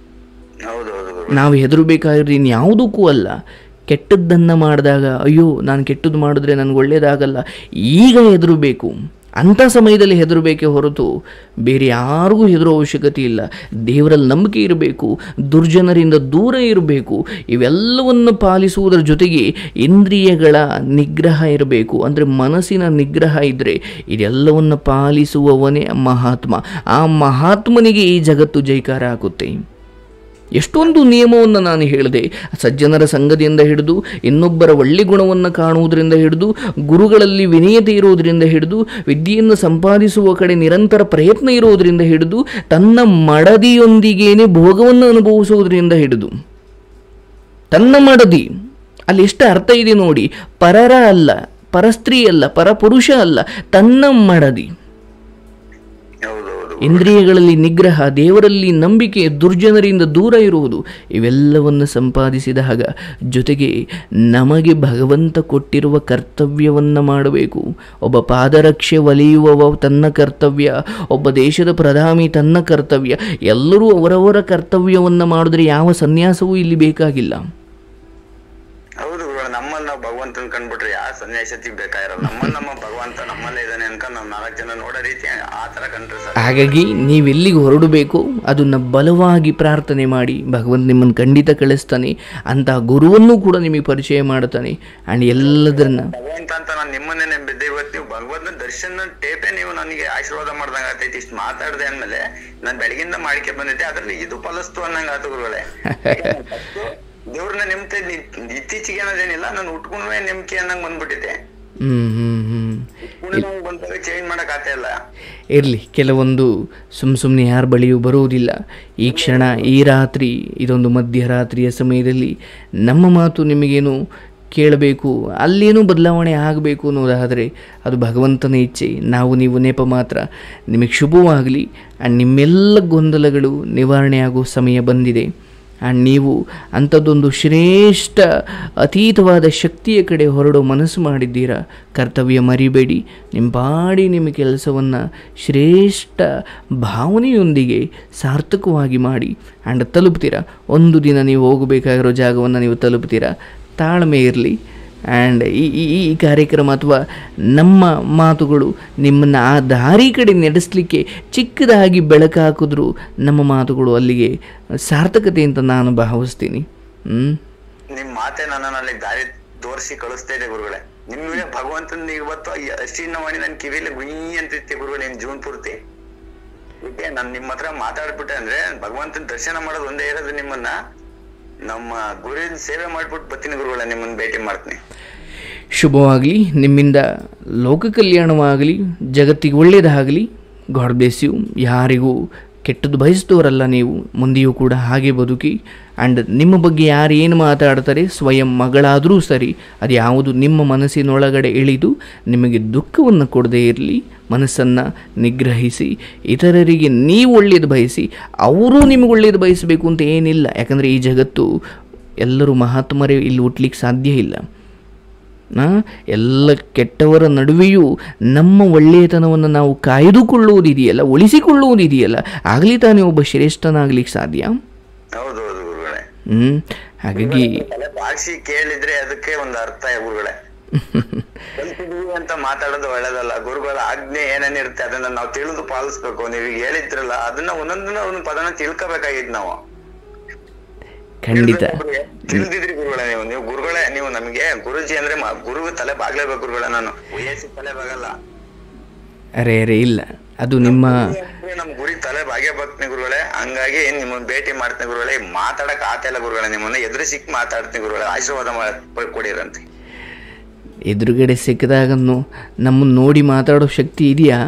ಹೌದು ಹೌದು ಗುರು ನಾವು ಹೆದರಬೇಕಾಗಿರೋದು ಇನ್ಯಾವುದಕ್ಕೂ ಅಲ್ಲ ಕೆಟ್ಟದ್ದನ್ನು ಮಾಡಿದಾಗ ಅಯ್ಯೋ ನಾನು ಕೆಟ್ಟದ್ದು ಮಾಡಿದ್ರೆ ನನಗೆ ಒಳ್ಳೆಯದಾಗಲ್ಲ ಈಗ ಹೆದರಬೇಕು ಅಂಥ ಸಮಯದಲ್ಲಿ ಹೆದರಬೇಕೇ ಹೊರತು ಬೇರೆ ಯಾರಿಗೂ ಹೆದರೋ ಅವಶ್ಯಕತೆ ಇಲ್ಲ ದೇವರಲ್ಲಿ ನಂಬಿಕೆ ಇರಬೇಕು ದುರ್ಜನರಿಂದ ದೂರ ಇರಬೇಕು ಇವೆಲ್ಲವನ್ನು ಪಾಲಿಸುವುದರ ಜೊತೆಗೆ ಇಂದ್ರಿಯಗಳ ನಿಗ್ರಹ ಇರಬೇಕು ಅಂದರೆ ಮನಸ್ಸಿನ ನಿಗ್ರಹ ಇದ್ದರೆ ಇದೆಲ್ಲವನ್ನು ಪಾಲಿಸುವವನೇ ಮಹಾತ್ಮ ಆ ಮಹಾತ್ಮನಿಗೆ ಈ ಜಗತ್ತು ಜೈಕಾರ ಆಗುತ್ತೆ ಎಷ್ಟೊಂದು ನಿಯಮವನ್ನು ನಾನು ಹೇಳಿದೆ ಸಜ್ಜನರ ಸಂಘದಿಂದ ಹಿಡಿದು ಇನ್ನೊಬ್ಬರ ಒಳ್ಳೆ ಗುಣವನ್ನು ಕಾಣುವುದರಿಂದ ಹಿಡಿದು ಗುರುಗಳಲ್ಲಿ ವಿನಯತೆ ಇರುವುದರಿಂದ ಹಿಡಿದು ವಿದ್ಯೆಯನ್ನು ಸಂಪಾದಿಸುವ ಕಡೆ ನಿರಂತರ ಪ್ರಯತ್ನ ಇರುವುದರಿಂದ ಹಿಡಿದು ತನ್ನ ಮಡದಿಯೊಂದಿಗೇನೆ ಭೋಗವನ್ನು ಅನುಭವಿಸುವುದರಿಂದ ಹಿಡಿದು ತನ್ನ ಮಡದಿ ಅಲ್ಲಿ ಎಷ್ಟು ಅರ್ಥ ಇದೆ ನೋಡಿ ಪರರ ಅಲ್ಲ ಪರಸ್ತ್ರೀ ಅಲ್ಲ ಪರಪುರುಷ ಅಲ್ಲ ತನ್ನ ಮಡದಿ ಹೌದು ಹೌದು ಇಂದ್ರಿಯಗಳಲ್ಲಿ ನಿಗ್ರಹ ದೇವರಲ್ಲಿ ನಂಬಿಕೆ ದುರ್ಜನರಿಂದ ದೂರ ಇರುವುದು ಇವೆಲ್ಲವನ್ನು ಸಂಪಾದಿಸಿದಾಗ ಜೊತೆಗೆ ನಮಗೆ ಭಗವಂತ ಕೊಟ್ಟಿರುವ ಕರ್ತವ್ಯವನ್ನು ಮಾಡಬೇಕು ಒಬ್ಬ ಪಾದರಕ್ಷೆ ಒಲಿಯುವವ ತನ್ನ ಕರ್ತವ್ಯ ಒಬ್ಬ ದೇಶದ ಪ್ರಧಾನಿ ತನ್ನ ಕರ್ತವ್ಯ ಎಲ್ಲರೂ ಅವರವರ ಕರ್ತವ್ಯವನ್ನು ಮಾಡಿದ್ರೆ ಯಾವ ಸನ್ಯಾಸವೂ ಇಲ್ಲಿ ಬೇಕಾಗಿಲ್ಲ ಹೌದು ಗುರುಗಳೇ ನಮ್ಮಲ್ಲಿ ನಾವು ಭಗವಂತನ ಕಂಡ್ಬಿಟ್ರೆ ಯಾವ ಸನ್ಯಾಸತಿ ಬೇಕಾಗಿರಲ್ಲ ನಮ್ಮನ್ನ ನಮ್ಮ ಭಗವಂತ ನಮ್ಮಲ್ಲೇ ಇದ್ದಾನೆ ಅನ್ಕೊಂಡು ನಾವು ನಾಲ್ಕು ಜನ ನೋಡೋ ರೀತಿ ಆ ತರ ಕಂಡ್ರೆ ಸರ್ ಹಾಗಾಗಿ ನೀವೆಲ್ಲಿಗೆ ಹೊರಡಬೇಕು ಅದನ್ನು ಬಲವಾಗಿ ಪ್ರಾರ್ಥನೆ ಮಾಡಿ ಭಗವಂತ ನಿಮ್ಮನ್ನು ಖಂಡಿತ ಕಳಿಸ್ತಾನೆ ಅಂತ ಗುರುವನ್ನು ಕೂಡ ನಿಮಗೆ ಪರಿಚಯ ಮಾಡ್ತಾನೆ ಆ್ಯಂಡ್ ಎಲ್ಲದನ್ನ ಭಗವಂತ ಅಂತ ನಾನು ನಿಮ್ಮನ್ನೇ ನಂಬಿದ್ದೆ ಇವತ್ತು ನೀವು ಭಗವಂತನ ದರ್ಶನ ಟೇಪೇ ನೀವು ನನಗೆ ಆಶೀರ್ವಾದ ಮಾಡ್ದಂಗ ಆಗ್ತೈತಿ ಇಷ್ಟು ಮಾತಾಡ್ದೆ ಅಂದ್ಮೇಲೆ ನಾನು ಬೆಳಗಿಂದ ಮಾಡಿಕೆ ಬಂದಿದ್ದೆ ಅದ್ರಲ್ಲಿ ಇದು ಫಲಸ್ತು ಅನ್ನಂಗ ಆತು ಗುರುಗಳೇ ದೇವ್ರನ್ನ ನೆಮ್ಮತೆ ಇತ್ತೀಚೆಗೆ ಅನ್ನೋದೇನಿಲ್ಲ ನಾನು ಉಟ್ಕೊಂಡ್ರೆ ನೆಮ್ಮಕೆ ಅನ್ನಂಗ್ ಬಂದ್ಬಿಟ್ಟಿದೆ ಹ್ಞೂ ಹ್ಞೂ ಹ್ಞೂ ಉಟ್ಕೊಂಡು ಬಂದಾಗ ಚೇಂಜ್ ಮಾಡಕ್ ಆಗ್ತಾ ಇಲ್ಲ ಇರಲಿ ಕೆಲವೊಂದು ಸುಮ್ಮ ಸುಮ್ಮನೆ ಯಾರ ಬಳಿಯೂ ಬರುವುದಿಲ್ಲ ಈ ಕ್ಷಣ ಈ ರಾತ್ರಿ ಇದೊಂದು ಮಧ್ಯರಾತ್ರಿಯ ಸಮಯದಲ್ಲಿ ನಮ್ಮ ಮಾತು ನಿಮಗೇನು ಕೇಳಬೇಕು ಅಲ್ಲೇನೂ ಬದಲಾವಣೆ ಆಗಬೇಕು ಅನ್ನೋದಾದರೆ ಅದು ಭಗವಂತನ ಇಚ್ಛೆ ನಾವು ನೀವು ನೆಪ ಮಾತ್ರ ನಿಮಗೆ ಶುಭವಾಗಲಿ ಆ್ಯಂಡ್ ನಿಮ್ಮೆಲ್ಲ ಗೊಂದಲಗಳು ನಿವಾರಣೆ ಆಗೋ ಸಮಯ ಬಂದಿದೆ ಆ್ಯಂಡ್ ನೀವು ಅಂಥದ್ದೊಂದು ಶ್ರೇಷ್ಠ ಅತೀತವಾದ ಶಕ್ತಿಯ ಕಡೆ ಹೊರಡೋ ಮನಸ್ಸು ಮಾಡಿದ್ದೀರಾ ಕರ್ತವ್ಯ ಮರಿಬೇಡಿ ನಿಮ್ಮ ಬಾಡಿ ನಿಮ್ಮ ಕೆಲಸವನ್ನು ಶ್ರೇಷ್ಠ ಭಾವನೆಯೊಂದಿಗೆ ಸಾರ್ಥಕವಾಗಿ ಮಾಡಿ ಆ್ಯಂಡ್ ತಲುಪ್ತೀರಾ ಒಂದು ದಿನ ನೀವು ಹೋಗಬೇಕಾಗಿರೋ ಜಾಗವನ್ನು ನೀವು ತಲುಪ್ತೀರಾ ತಾಳ್ಮೆ ಇರಲಿ ಆ್ಯಂಡ್ ಈ ಈ ಈ ಕಾರ್ಯಕ್ರಮ ಅಥವಾ ನಮ್ಮ ಮಾತುಗಳು ನಿಮ್ಮನ್ನು ಆ ದಾರಿ ಕಡೆ ನಡೆಸಲಿಕ್ಕೆ ಚಿಕ್ಕದಾಗಿ ಬೆಳಕು ಹಾಕಿದ್ರು ನಮ್ಮ ಮಾತುಗಳು ಅಲ್ಲಿಗೆ ಸಾರ್ಥಕತೆ ಅಂತ ನಾನು ಭಾವಿಸ್ತೀನಿ ಹ್ಞೂ ನಿಮ್ ಮಾತೆ ನನ್ನನ್ನು ಅಲ್ಲಿ ದಾರಿ ತೋರಿಸಿ ಕಳಿಸ್ತಾ ಇದೆ ಗುರುಗಳೇ ನಿಮ್ಗೆ ಭಗವಂತನ ಇವತ್ತು ಈ ಅಷ್ಟಿನ ಮಾಡಿ ನನ್ ಕಿವಿಲಿ ಗುಯಿ ಅಂತಿತ್ತೆ ಗುರುಗಳೇ ನಿಮ್ ಜೀವನ್ ಪೂರ್ತಿ ಇದಕ್ಕೆ ನಾನ್ ನಿಮ್ ಹತ್ರ ಮಾತಾಡ್ಬಿಟ್ಟೆ ಅಂದ್ರೆ ಭಗವಂತನ ದರ್ಶನ ಮಾಡೋದು ಒಂದೇ ಇರೋದು ನಿಮ್ಮನ್ನ ನಮ್ಮ ಗುರುವಿನ ಸೇವೆ ಮಾಡ್ಬಿಟ್ಟು ಬರ್ತೀನಿ ಗುರುಗಳೇ ನಿಮ್ಮನ್ನ ಭೇಟಿ ಮಾಡ್ತೀನಿ ಶುಭವಾಗಲಿ ನಿಮ್ಮಿಂದ ಲೋಕ ಕಲ್ಯಾಣವಾಗಲಿ ಜಗತ್ತಿಗೆ ಒಳ್ಳೆಯದಾಗಲಿ ಗಾಡ್ ಬ್ಲೆಸ್ ಯು ಯಾರಿಗೂ ಕೆಟ್ಟದ್ದು ಬಯಸಿದವರಲ್ಲ ನೀವು ಮುಂದೆಯೂ ಕೂಡ ಹಾಗೆ ಬದುಕಿ ಆ್ಯಂಡ್ ನಿಮ್ಮ ಬಗ್ಗೆ ಯಾರು ಏನು ಮಾತಾಡ್ತಾರೆ ಸ್ವಯಂ ಮಗಳಾದರೂ ಸರಿ ಅದು ಯಾವುದು ನಿಮ್ಮ ಮನಸ್ಸಿನೊಳಗಡೆ ಇಳಿದು ನಿಮಗೆ ದುಃಖವನ್ನು ಕೊಡದೇ ಇರಲಿ ಮನಸ್ಸನ್ನು ನಿಗ್ರಹಿಸಿ ಇತರರಿಗೆ ನೀವು ಒಳ್ಳೆಯದು ಬಯಸಿ ಅವರು ನಿಮಗೆ ಒಳ್ಳೆಯದು ಬಯಸಬೇಕು ಅಂತ ಏನಿಲ್ಲ ಯಾಕಂದರೆ ಈ ಜಗತ್ತು ಎಲ್ಲರೂ ಮಹಾತ್ಮರೇ ಇಲ್ಲಿ ಹುಟ್ಲಿಕ್ಕೆ ಸಾಧ್ಯ ಇಲ್ಲ ಆ, ಎಲ್ಲ ಕೆಟ್ಟವರ ನಡುವೆಯೂ ನಮ್ಮ ಒಳ್ಳೆಯತನವನ್ನು ನಾವು ಕಾಯ್ದುಕೊಳ್ಳುವುದಿದೆಯಲ್ಲ ಉಳಿಸಿಕೊಳ್ಳುವುದಿದೆಯಲ್ಲ ಆಗಲಿ ತಾನೇ ಒಬ್ಬ ಶ್ರೇಷ್ಠನಾಗ್ಲಿಕ್ಕೆ ಸಾಧ್ಯ ಹೌದೌದು ಗುರುಗಳೇ ಹ್ಞೂ ಹಾಗಾಗಿ ತಲೆ ಬಾಗ್ಸಿ ಕೇಳಿದ್ರೆ ಅದಕ್ಕೆ ಒಂದು ಅರ್ಥ ಗುರುಗಳೇ ಕಲ್ತಿದ್ವಿ ಅಂತ ಮಾತಾಡೋದು ಒಳ್ಳೇದಲ್ಲ ಗುರುಗಳ ಆಜ್ಞೆ ಏನೇನಿರುತ್ತೆ ಅದನ್ನ ನಾವು ತಿಳಿದು ಪಾಲಿಸ್ಬೇಕು ನೀವು ಈಗ ಹೇಳಿದ್ರಲ್ಲ ಅದನ್ನ ಒಂದೊಂದನ್ನ ಒಂದೊಂದು ಪದನ ತಿಳ್ಕೊಬೇಕಾಗಿತ್ತು ನಾವು ಖಂಡಿತ ತಿಳಿದಿದ್ರಿ ಗುರುಗಳೇ ನೀವು ನೀವು ಗುರುಗಳೇ ನೀವು ನಮ್ಗೆ ಗುರುಜಿ ಅಂದ್ರೆ ಮ- ಗುರುಗೆ ತಲೆ ಬಾಗ್ಲೇಬೇಕು ಗುರುಗಳೇ ನಾನು ವಯಸ್ಸಿಗೆ ತಲೆ ಬಾಗಲ್ಲ ಅರೆ ಅರೆ ಇಲ್ಲ ಅದು ನಿಮ್ಮ ಅಂದ್ರೆ ನಮ್ ಗುರಿ ತಲೆ ಬಾಗೇ ಬರ್ತೀನಿ ಗುರುಗಳೇ ಹಂಗಾಗಿ ನಿಮ್ಮನ್ನ ಭೇಟಿ ಮಾಡ್ತೀನಿ ಗುರುಗಳೇ ಮಾತಾಡಕ್ ಆತ ಗುರುಗಳೇ ನಿಮ್ಮನ್ನ ಎದುರು ಸಿಕ್ ಮಾತಾಡ್ತೀನಿ ಗುರುಗಳೇ ಆಶೀರ್ವಾದ ಮಾಡಿ ಕೊಡಿರಂತೆ ಎದುರುಗಡೆ ಸಿಕ್ಕಿದಾಗ ನಮ್ಮನ್ನು ನೋಡಿ ಮಾತಾಡೋ ಶಕ್ತಿ ಇದೆಯಾ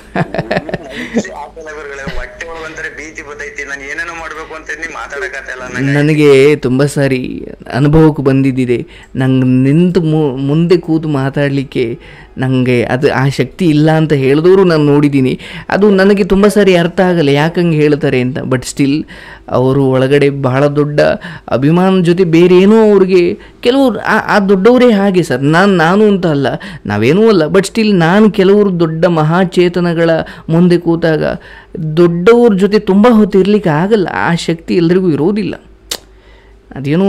ಆತಲ್ಲ ಗುರುಗಳೇ ಹೊಟ್ಟೆ ಒಳಗಂತಾರೆ ಭೀತಿ ಬರ್ತೈತಿ ನಾನು ಏನೇನೋ ಮಾಡ್ಬೇಕು ಅಂತ ನೀ ಮಾತಾಡಕತ್ತಲ್ಲ ನಂಗೆ ನನಗೆ ತುಂಬ ಸಾರಿ ಅನುಭವಕ್ಕೆ ಬಂದಿದ್ದಿದೆ ನಂಗೆ ನಿಂತು ಮು- ಮುಂದೆ ಕೂತು ಮಾತಾಡಲಿಕ್ಕೆ ನನಗೆ ಅದು ಆ ಶಕ್ತಿ ಇಲ್ಲ ಅಂತ ಹೇಳಿದವರು ನಾನು ನೋಡಿದ್ದೀನಿ ಅದು ನನಗೆ ತುಂಬ ಸಾರಿ ಅರ್ಥ ಆಗಲ್ಲ ಯಾಕಂಗೆ ಹೇಳ್ತಾರೆ ಅಂತ ಬಟ್ ಸ್ಟಿಲ್ ಅವರು ಒಳಗಡೆ ಬಹಳ ದೊಡ್ಡ ಅಭಿಮಾನ ಜೊತೆ ಬೇರೆ ಏನೋ ಅವ್ರಿಗೆ ಕೆಲವರು ಆ ಆ ದೊಡ್ಡವರೇ ಹಾಗೆ ಸರ್ ನಾನು ನಾನು ಅಂತ ಅಲ್ಲ ನಾವೇನೂ ಅಲ್ಲ ಬಟ್ ಸ್ಟಿಲ್ ನಾನು ಕೆಲವರು ದೊಡ್ಡ ಮಹಾಚೇತನಗಳ ಮುಂದೆ ಕೂತಾಗ ದೊಡ್ಡವ್ರ ಜೊತೆ ತುಂಬ ಹೊತ್ತು ಇರಲಿಕ್ಕೆ ಆಗಲ್ಲ ಆ ಶಕ್ತಿ ಎಲ್ರಿಗೂ ಇರೋದಿಲ್ಲ ಅದೇನೋ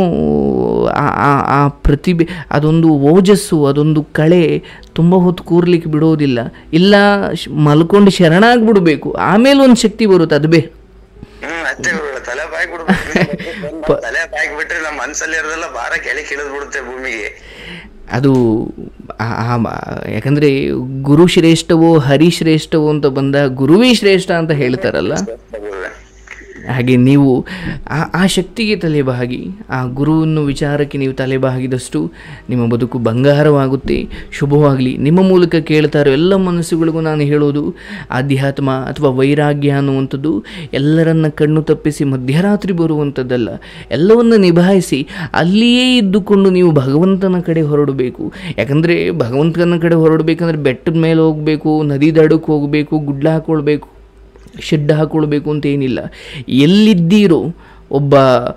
ಆ- ಆ- ಆ ಪ್ರತಿಭೆ ಅದೊಂದು ಓಜಸ್ಸು ಅದೊಂದು ಕಳೆ ತುಂಬ ಹೊತ್ತು ಕೂರ್ಲಿಕ್ಕೆ ಬಿಡೋದಿಲ್ಲ ಇಲ್ಲ ಶ್- ಮಲ್ಕೊಂಡು ಶರಣಾಗ್ಬಿಡ್ಬೇಕು ಆಮೇಲೆ ಒಂದು ಶಕ್ತಿ ಬರುತ್ತೆ ಅದು ಬೇ ಹ್ಮ್ ಅಷ್ಟೇ ಗುರುಗಳೇ ತಲೆ ಬಾಯಿ ಬಿಡ್ಬೇಕು ತಲೆ ಬಾಯಿ ಬಿಟ್ರೆ ನಮ್ಮ ಮನ್ಸಲ್ಲಿ ಇರೋದೆಲ್ಲ ಭಾರ ಕೆಳಗೆ ಇಳಿದ್ ಬಿಡುತ್ತೆ ಭೂಮಿಗೆ ಅದು ಆ- ಆ- ಯಾಕಂದರೆ ಗುರು ಶ್ರೇಷ್ಠವೋ ಹರಿ ಶ್ರೇಷ್ಠವೋ ಅಂತ ಬಂದ ಗುರುವೇ ಶ್ರೇಷ್ಠ ಅಂತ ಹೇಳ್ತಾರಲ್ಲ ಗುರುಗಳೇ ಹಾಗೆ ನೀವು ಆ ಆ ಶಕ್ತಿಗೆ ತಲೆಬಾಗಿ ಆ ಗುರುವನ್ನು ವಿಚಾರಕ್ಕೆ ನೀವು ತಲೆಬಾಗಿದಷ್ಟು ನಿಮ್ಮ ಬದುಕು ಬಂಗಾರವಾಗುತ್ತೆ ಶುಭವಾಗಲಿ ನಿಮ್ಮ ಮೂಲಕ ಕೇಳ್ತಾ ಇರೋ ಎಲ್ಲ ಮನಸ್ಸುಗಳಿಗೂ ನಾನು ಹೇಳೋದು ಆಧ್ಯಾತ್ಮ ಅಥವಾ ವೈರಾಗ್ಯ ಅನ್ನುವಂಥದ್ದು ಎಲ್ಲರನ್ನ ಕಣ್ಣು ತಪ್ಪಿಸಿ ಮಧ್ಯರಾತ್ರಿ ಬರುವಂಥದ್ದಲ್ಲ ಎಲ್ಲವನ್ನು ನಿಭಾಯಿಸಿ ಅಲ್ಲಿಯೇ ಇದ್ದುಕೊಂಡು ನೀವು ಭಗವಂತನ ಕಡೆ ಹೊರಡಬೇಕು ಯಾಕಂದರೆ ಭಗವಂತನ ಕಡೆ ಹೊರಡಬೇಕಂದ್ರೆ ಬೆಟ್ಟದ ಮೇಲೆ ಹೋಗಬೇಕು ನದಿ ದಡಕ್ಕೆ ಹೋಗಬೇಕು ಗುಡ್ಡ ಹಾಕ್ಕೊಳ್ಬೇಕು ಶೆಡ್ ಹಾಕ್ಕೊಳ್ಬೇಕು ಅಂತ ಏನಿಲ್ಲ ಎಲ್ಲಿದ್ದೀರೋ ಒಬ್ಬ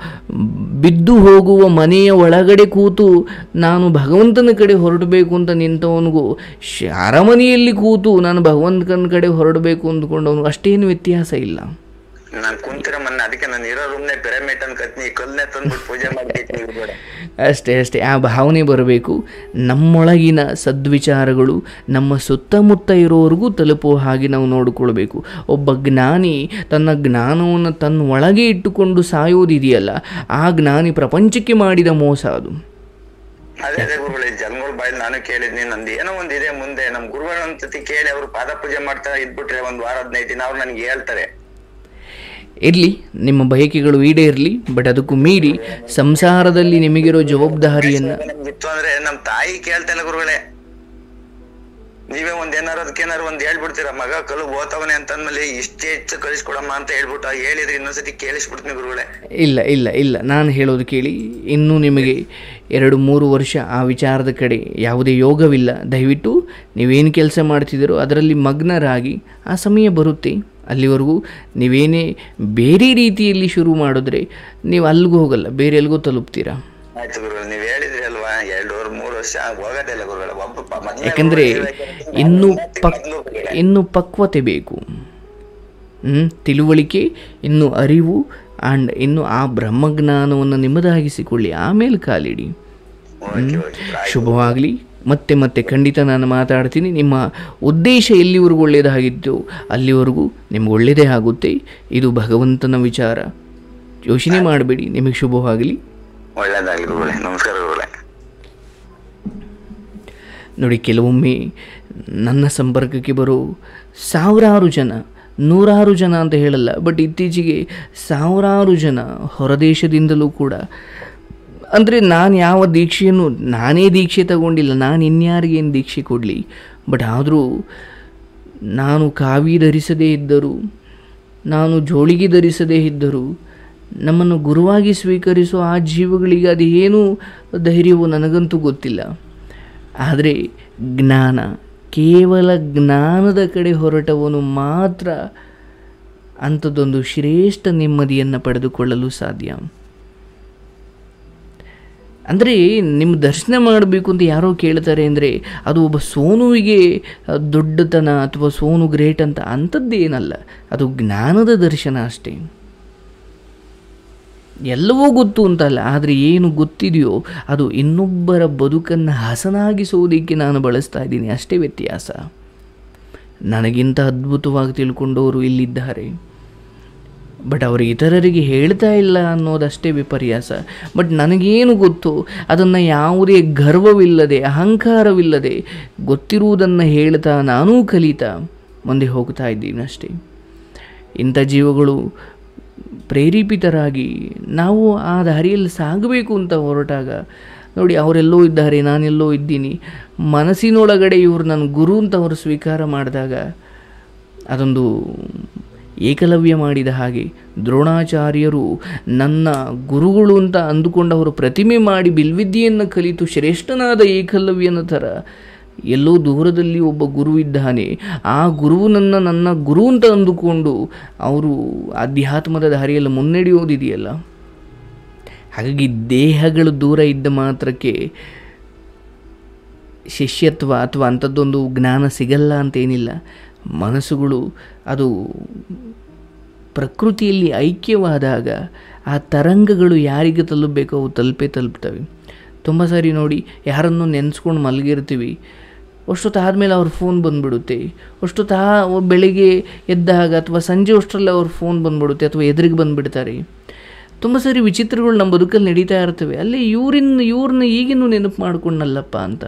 ಬಿದ್ದು ಹೋಗುವ ಮನೆಯ ಒಳಗಡೆ ಕೂತು ನಾನು ಭಗವಂತನ ಕಡೆ ಹೊರಡಬೇಕು ಅಂತ ನಿಂತವನಿಗೂ ಶ ಅರಮನೆಯಲ್ಲಿ ಕೂತು ನಾನು ಭಗವಂತನ ಕಡೆ ಹೊರಡಬೇಕು ಅಂದ್ಕೊಂಡವನು ಅಷ್ಟೇನು ವ್ಯತ್ಯಾಸ ಇಲ್ಲ ನಾನ್ ಕುಂತಿರೋ ಮೊನ್ನೆ ಅದಕ್ಕೆ ನಾನು ಇರೋ ರೂಮ್ನೆ ಪಿರಮಿಡ್ ಅನ್ ಕತ್ನಿ ಕಲ್ನೆ ತಂದ್ಬಿಟ್ಟು ಪೂಜೆ ಮಾಡ್ಬೇಕು ಗುರುಗಳೇ ಅಷ್ಟೇ ಅಷ್ಟೇ ಆ ಭಾವನೆ ಬರಬೇಕು ನಮ್ಮೊಳಗಿನ ಸದ್ವಿಚಾರಗಳು ನಮ್ಮ ಸುತ್ತಮುತ್ತ ಇರೋವರೆಗೂ ತಲುಪುವ ಹಾಗೆ ನಾವು ನೋಡಿಕೊಳ್ಬೇಕು ಒಬ್ಬ ಜ್ಞಾನಿ ತನ್ನ ಜ್ಞಾನವನ್ನು ತನ್ನ ಒಳಗೆ ಇಟ್ಟುಕೊಂಡು ಸಾಯೋದಿದೆಯಲ್ಲ ಆ ಜ್ಞಾನಿ ಪ್ರಪಂಚಕ್ಕೆ ಮಾಡಿದ ಮೋಸ ಅದು ಅದೇ ಅದೇ ಗುರುಗಳೇ ಜನ್ಗಳ ಬಾಯಲ್ಲಿ ನಾನು ಕೇಳಿದ್ನಿ ನಂದು ಏನೋ ಒಂದಿದೆ ಮುಂದೆ ನಮ್ ಗುರುಗಳ ಜೊತೆ ಕೇಳಿ ಅವ್ರು ಪಾದ ಪೂಜೆ ಮಾಡ್ತಾ ಇದ್ಬಿಟ್ರೆ ಒಂದ್ ವಾರ ಹದಿನೈದು ದಿನ ಅವ್ರು ನನ್ಗೆ ಹೇಳ್ತಾರೆ ಇರಲಿ ನಿಮ್ಮ ಬಯಕೆಗಳು ಈಡೇರಲಿ ಬಟ್ ಅದಕ್ಕೂ ಮೀರಿ ಸಂಸಾರದಲ್ಲಿ ನಿಮಗಿರೋ ಜವಾಬ್ದಾರಿಯನ್ನು ನಮ್ಗಿತ್ತು ಅಂದ್ರೆ ನಮ್ ತಾಯಿ ಕೇಳ್ತಾ ಇಲ್ಲ ಗುರುಗಳೇ ನೀವೇ ಒಂದ್ ಏನಾರು ಅದಕ್ಕೇನಾರು ಒಂದ್ ಹೇಳ್ಬಿಡ್ತೀರ ಮಗ ಕಲು ಓತವನೆ ಅಂತಂದ್ಮೇಲೆ ಇಷ್ಟೇ ಹೆಚ್ಚು ಕಳಿಸ್ಕೊಡಮ್ಮ ಅಂತ ಹೇಳ್ಬಿಟ್ಟು ಆ ಹೇಳಿದ್ರೆ ಇನ್ನೊಂದ್ಸತಿ ಕೇಳಿಸ್ಬಿಡ್ತೀನಿ ಗುರುಗಳೇ ಇಲ್ಲ ಇಲ್ಲ ಇಲ್ಲ ನಾನು ಹೇಳೋದು ಕೇಳಿ ಇನ್ನೂ ನಿಮಗೆ ಎರಡು ಮೂರು ವರ್ಷ ಆ ವಿಚಾರದ ಕಡೆ ಯಾವುದೇ ಯೋಗವಿಲ್ಲ ದಯವಿಟ್ಟು ನೀವೇನು ಕೆಲಸ ಮಾಡ್ತಿದ್ದೀರೋ ಅದರಲ್ಲಿ ಮಗ್ನರಾಗಿ ಆ ಸಮಯ ಬರುತ್ತೆ ಅಲ್ಲಿವರೆಗೂ ನೀವೇನೇ ಬೇರೆ ರೀತಿಯಲ್ಲಿ ಶುರು ಮಾಡಿದ್ರೆ ನೀವು ಅಲ್ಲಿಗೂ ಹೋಗಲ್ಲ ಬೇರೆ ಎಲ್ಲಿಗೂ ತಲುಪ್ತೀರಾ ಆಯ್ತು ಗುರುಗಳು ನೀವ್ ಹೇಳಿದ್ರಿ ಅಲ್ವಾ ಎರಡು ವರ್ಷ ಮೂರು ವರ್ಷ ಹೋಗೋದಿಲ್ಲ ಗುರುಗಳೇ ಒಬ್ಬ ಪ- ಮೊದ್ಲನೇ ಯಾಕಂದರೆ ಗುರುಗಳು ಹೇಳ್ಬೇಕಾದ್ರೆ ಇನ್ನೂ ಮೊದ್ಲು ಪಕ್ ಗುರುಗಳೇ. ಇನ್ನೂ ಪಕ್ವತೆ ಬೇಕು ಹ್ಮ್? ತಿಳುವಳಿಕೆ ಇನ್ನು ಅರಿವು ಆ್ಯಂಡ್ ಇನ್ನು ಆ ಬ್ರಹ್ಮಜ್ಞಾನವನ್ನು ನಿಮ್ಮದಾಗಿಸಿಕೊಳ್ಳಿ ಆಮೇಲೆ ಕಾಲಿಡಿ ಓಕೆ ಓಕೆ ಶುಭವಾಗಲಿ ಮತ್ತೆ ಮತ್ತೆ ಖಂಡಿತ ನಾನು ಮಾತಾಡ್ತೀನಿ ನಿಮ್ಮ ಉದ್ದೇಶ ಎಲ್ಲಿವರೆಗೂ ಒಳ್ಳೆಯದಾಗಿತ್ತು ಅಲ್ಲಿವರೆಗೂ ನಿಮ್ಗೆ ಒಳ್ಳೆಯದೇ ಆಗುತ್ತೆ ಇದು ಭಗವಂತನ ವಿಚಾರ ಯೋಚನೆ ಮಾಡಬೇಡಿ ನಿಮಗೆ ಶುಭವಾಗಲಿ ಒಳ್ಳೇದಾಗ್ಲಿ ಗುರುಗಳೇ ನಮಸ್ಕಾರ ಗುರುಗಳೇ ನೋಡಿ ಕೆಲವೊಮ್ಮೆ ನನ್ನ ಸಂಪರ್ಕಕ್ಕೆ ಬರೋ ಸಾವಿರಾರು ಜನ ನೂರಾರು ಜನ ಅಂತ ಹೇಳಲ್ಲ ಬಟ್ ಇತ್ತೀಚೆಗೆ ಸಾವಿರಾರು ಜನ ಹೊರದೇಶದಿಂದಲೂ ಕೂಡ ಅಂದರೆ ನಾನು ಯಾವ ದೀಕ್ಷೆಯನ್ನು ನಾನೇ ದೀಕ್ಷೆ ತಗೊಂಡಿಲ್ಲ ನಾನು ಇನ್ಯಾರಿಗೇನು ದೀಕ್ಷೆ ಕೊಡಲಿ ಬಟ್ ಆದರೂ ನಾನು ಕಾವಿ ಧರಿಸದೇ ಇದ್ದರೂ ನಾನು ಜೋಳಿಗೆ ಧರಿಸದೇ ಇದ್ದರೂ ನಮ್ಮನ್ನು ಗುರುವಾಗಿ ಸ್ವೀಕರಿಸುವ ಆ ಜೀವಗಳಿಗೆ ಅದು ಏನು ಧೈರ್ಯವೋ ನನಗಂತೂ ಗೊತ್ತಿಲ್ಲ ಆದರೆ ಜ್ಞಾನ ಕೇವಲ ಜ್ಞಾನದ ಕಡೆ ಹೊರಟವನು ಮಾತ್ರ ಅಂಥದ್ದೊಂದು ಶ್ರೇಷ್ಠ ನೆಮ್ಮದಿಯನ್ನು ಪಡೆದುಕೊಳ್ಳಲು ಸಾಧ್ಯ ಅಂದರೆ ನಿಮ್ಮ ದರ್ಶನ ಮಾಡಬೇಕು ಅಂತ ಯಾರೋ ಕೇಳ್ತಾರೆ ಅಂದರೆ ಅದು ಒಬ್ಬ ಸೋನುವಿಗೆ ಆ, ದೊಡ್ಡತನ ಅಥವಾ ಸೋನು ಗ್ರೇಟ್ ಅಂತ ಅಂಥದ್ದೇನಲ್ಲ ಅದು ಜ್ಞಾನದ ದರ್ಶನ ಅಷ್ಟೇ ಎಲ್ಲವೂ ಗೊತ್ತು ಅಂತಲ್ಲ ಆದರೆ ಏನು ಗೊತ್ತಿದೆಯೋ ಅದು ಇನ್ನೊಬ್ಬರ ಬದುಕನ್ನು ಹಸನಾಗಿಸುವುದಕ್ಕೆ ನಾನು ಬಳಸ್ತಾ ಇದ್ದೀನಿ ಅಷ್ಟೇ ವ್ಯತ್ಯಾಸ ನನಗಿಂತ ಅದ್ಭುತವಾಗಿ ತಿಳ್ಕೊಂಡವರು ಇಲ್ಲಿದ್ದಾರೆ ಬಟ್ ಅವರು ಇತರರಿಗೆ ಹೇಳ್ತಾ ಇಲ್ಲ ಅನ್ನೋದಷ್ಟೇ ವಿಪರ್ಯಾಸ ಬಟ್ ನನಗೇನು ಗೊತ್ತು ಅದನ್ನು ಯಾವುದೇ ಗರ್ವವಿಲ್ಲದೆ ಅಹಂಕಾರವಿಲ್ಲದೆ ಗೊತ್ತಿರುವುದನ್ನು ಹೇಳ್ತಾ ನಾನೂ ಕಲಿತಾ ಮುಂದೆ ಹೋಗ್ತಾ ಇದ್ದೀನಿ ಅಷ್ಟೇ ಇಂಥ ಜೀವಗಳು ಪ್ರೇರೇಪಿತರಾಗಿ ನಾವು ಆ ದಾರಿಯಲ್ಲಿ ಸಾಗಬೇಕು ಅಂತ ಹೊರಟಾಗ ನೋಡಿ ಅವರೆಲ್ಲೋ ಇದ್ದಾರೆ ನಾನೆಲ್ಲೋ ಇದ್ದೀನಿ ಮನಸ್ಸಿನೊಳಗಡೆ ಇವರು ನನ್ನ ಗುರು ಅಂತ ಅವರು ಸ್ವೀಕಾರ ಮಾಡಿದಾಗ ಅದೊಂದು ಏಕಲವ್ಯ ಮಾಡಿದ ಹಾಗೆ ದ್ರೋಣಾಚಾರ್ಯರು ನನ್ನ ಗುರುಗಳು ಅಂತ ಅಂದುಕೊಂಡವರು ಪ್ರತಿಮೆ ಮಾಡಿ ಬಿಲ್ವಿದ್ಯೆಯನ್ನು ಕಲಿತು ಶ್ರೇಷ್ಠನಾದ ಏಕಲವ್ಯನ ಥರ ಎಲ್ಲೋ ದೂರದಲ್ಲಿ ಒಬ್ಬ ಗುರು ಇದ್ದಾನೆ ಆ ಗುರುವನನ್ನು ನನ್ನ ಗುರು ಅಂತ ಅಂದುಕೊಂಡು ಅವರು ಅಧ್ಯಾತ್ಮದ ದಾರಿಯಲ್ಲಿ ಮುನ್ನಡೆಯೋದಿದೆಯಲ್ಲ ಹಾಗಾಗಿ ದೇಹಗಳು ದೂರ ಇದ್ದ ಮಾತ್ರಕ್ಕೆ ಶಿಷ್ಯತ್ವ ಅಥವಾ ಅಂಥದ್ದೊಂದು ಜ್ಞಾನ ಸಿಗಲ್ಲ ಅಂತೇನಿಲ್ಲ ಮನಸ್ಸುಗಳು ಅದು ಪ್ರಕೃತಿಯಲ್ಲಿ ಐಕ್ಯವಾದಾಗ ಆ ತರಂಗಗಳು ಯಾರಿಗೆ ತಲುಪಬೇಕೋ ಅವು ತಲುಪೇ ತಲುಪ್ತವೆ ತುಂಬ ಸಾರಿ ನೋಡಿ ಯಾರನ್ನು ನೆನೆಸ್ಕೊಂಡು ಮಲಗಿರ್ತೀವಿ ಅಷ್ಟೊತ್ತು ಆದಮೇಲೆ ಅವ್ರ ಫೋನ್ ಬಂದುಬಿಡುತ್ತೆ ಅಷ್ಟೊತ್ತು ಆ ಬೆಳಿಗ್ಗೆ ಎದ್ದಾಗ ಅಥವಾ ಸಂಜೆ ಅಷ್ಟರಲ್ಲಿ ಅವ್ರ ಫೋನ್ ಬಂದುಬಿಡುತ್ತೆ ಅಥವಾ ಎದುರಿಗೆ ಬಂದುಬಿಡ್ತಾರೆ ತುಂಬ ಸಾರಿ ವಿಚಿತ್ರಗಳು ನಮ್ಮ ಬದುಕಲ್ಲಿ ನಡೀತಾ ಇರ್ತವೆ ಅಲ್ಲಿ ಇವ್ರಿನ ಇವ್ರನ್ನ ಈಗಿನೂ ನೆನಪು ಮಾಡ್ಕೊಂಡಲ್ಲಪ್ಪ ಅಂತ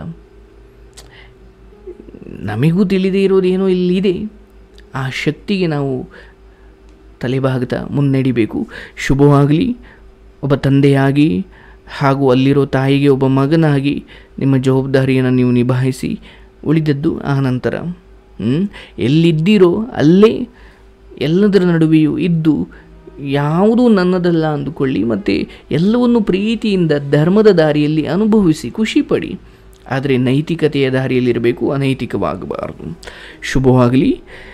ನಮಗೂ ತಿಳಿದೇ ಇರೋದೇನೋ ಇಲ್ಲಿದೆ ಆ ಶಕ್ತಿಗೆ ನಾವು ತಲೆಬಾಗ್ತಾ ಮುನ್ನಡಿಬೇಕು ಶುಭವಾಗಲಿ ಒಬ್ಬ ತಂದೆಯಾಗಿ ಹಾಗೂ ಅಲ್ಲಿರೋ ತಾಯಿಗೆ ಒಬ್ಬ ಮಗನಾಗಿ ನಿಮ್ಮ ಜವಾಬ್ದಾರಿಯನ್ನು ನೀವು ನಿಭಾಯಿಸಿ ಉಳಿದದ್ದು ಆ ನಂತರ ಹ್ಮ್? ಎಲ್ಲಿದ್ದೀರೋ ಅಲ್ಲೇ ಎಲ್ಲದರ ನಡುವೆಯೂ ಇದ್ದು ಯಾವುದೂ ನನ್ನದಲ್ಲ ಅಂದುಕೊಳ್ಳಿ ಮತ್ತು ಎಲ್ಲವನ್ನು ಪ್ರೀತಿಯಿಂದ ಧರ್ಮದ ದಾರಿಯಲ್ಲಿ ಅನುಭವಿಸಿ ಖುಷಿ ಪಡಿ ಆದರೆ ನೈತಿಕತೆಯ ದಾರಿಯಲ್ಲಿರಬೇಕು ಅನೈತಿಕವಾಗಬಾರದು ಶುಭವಾಗಲಿ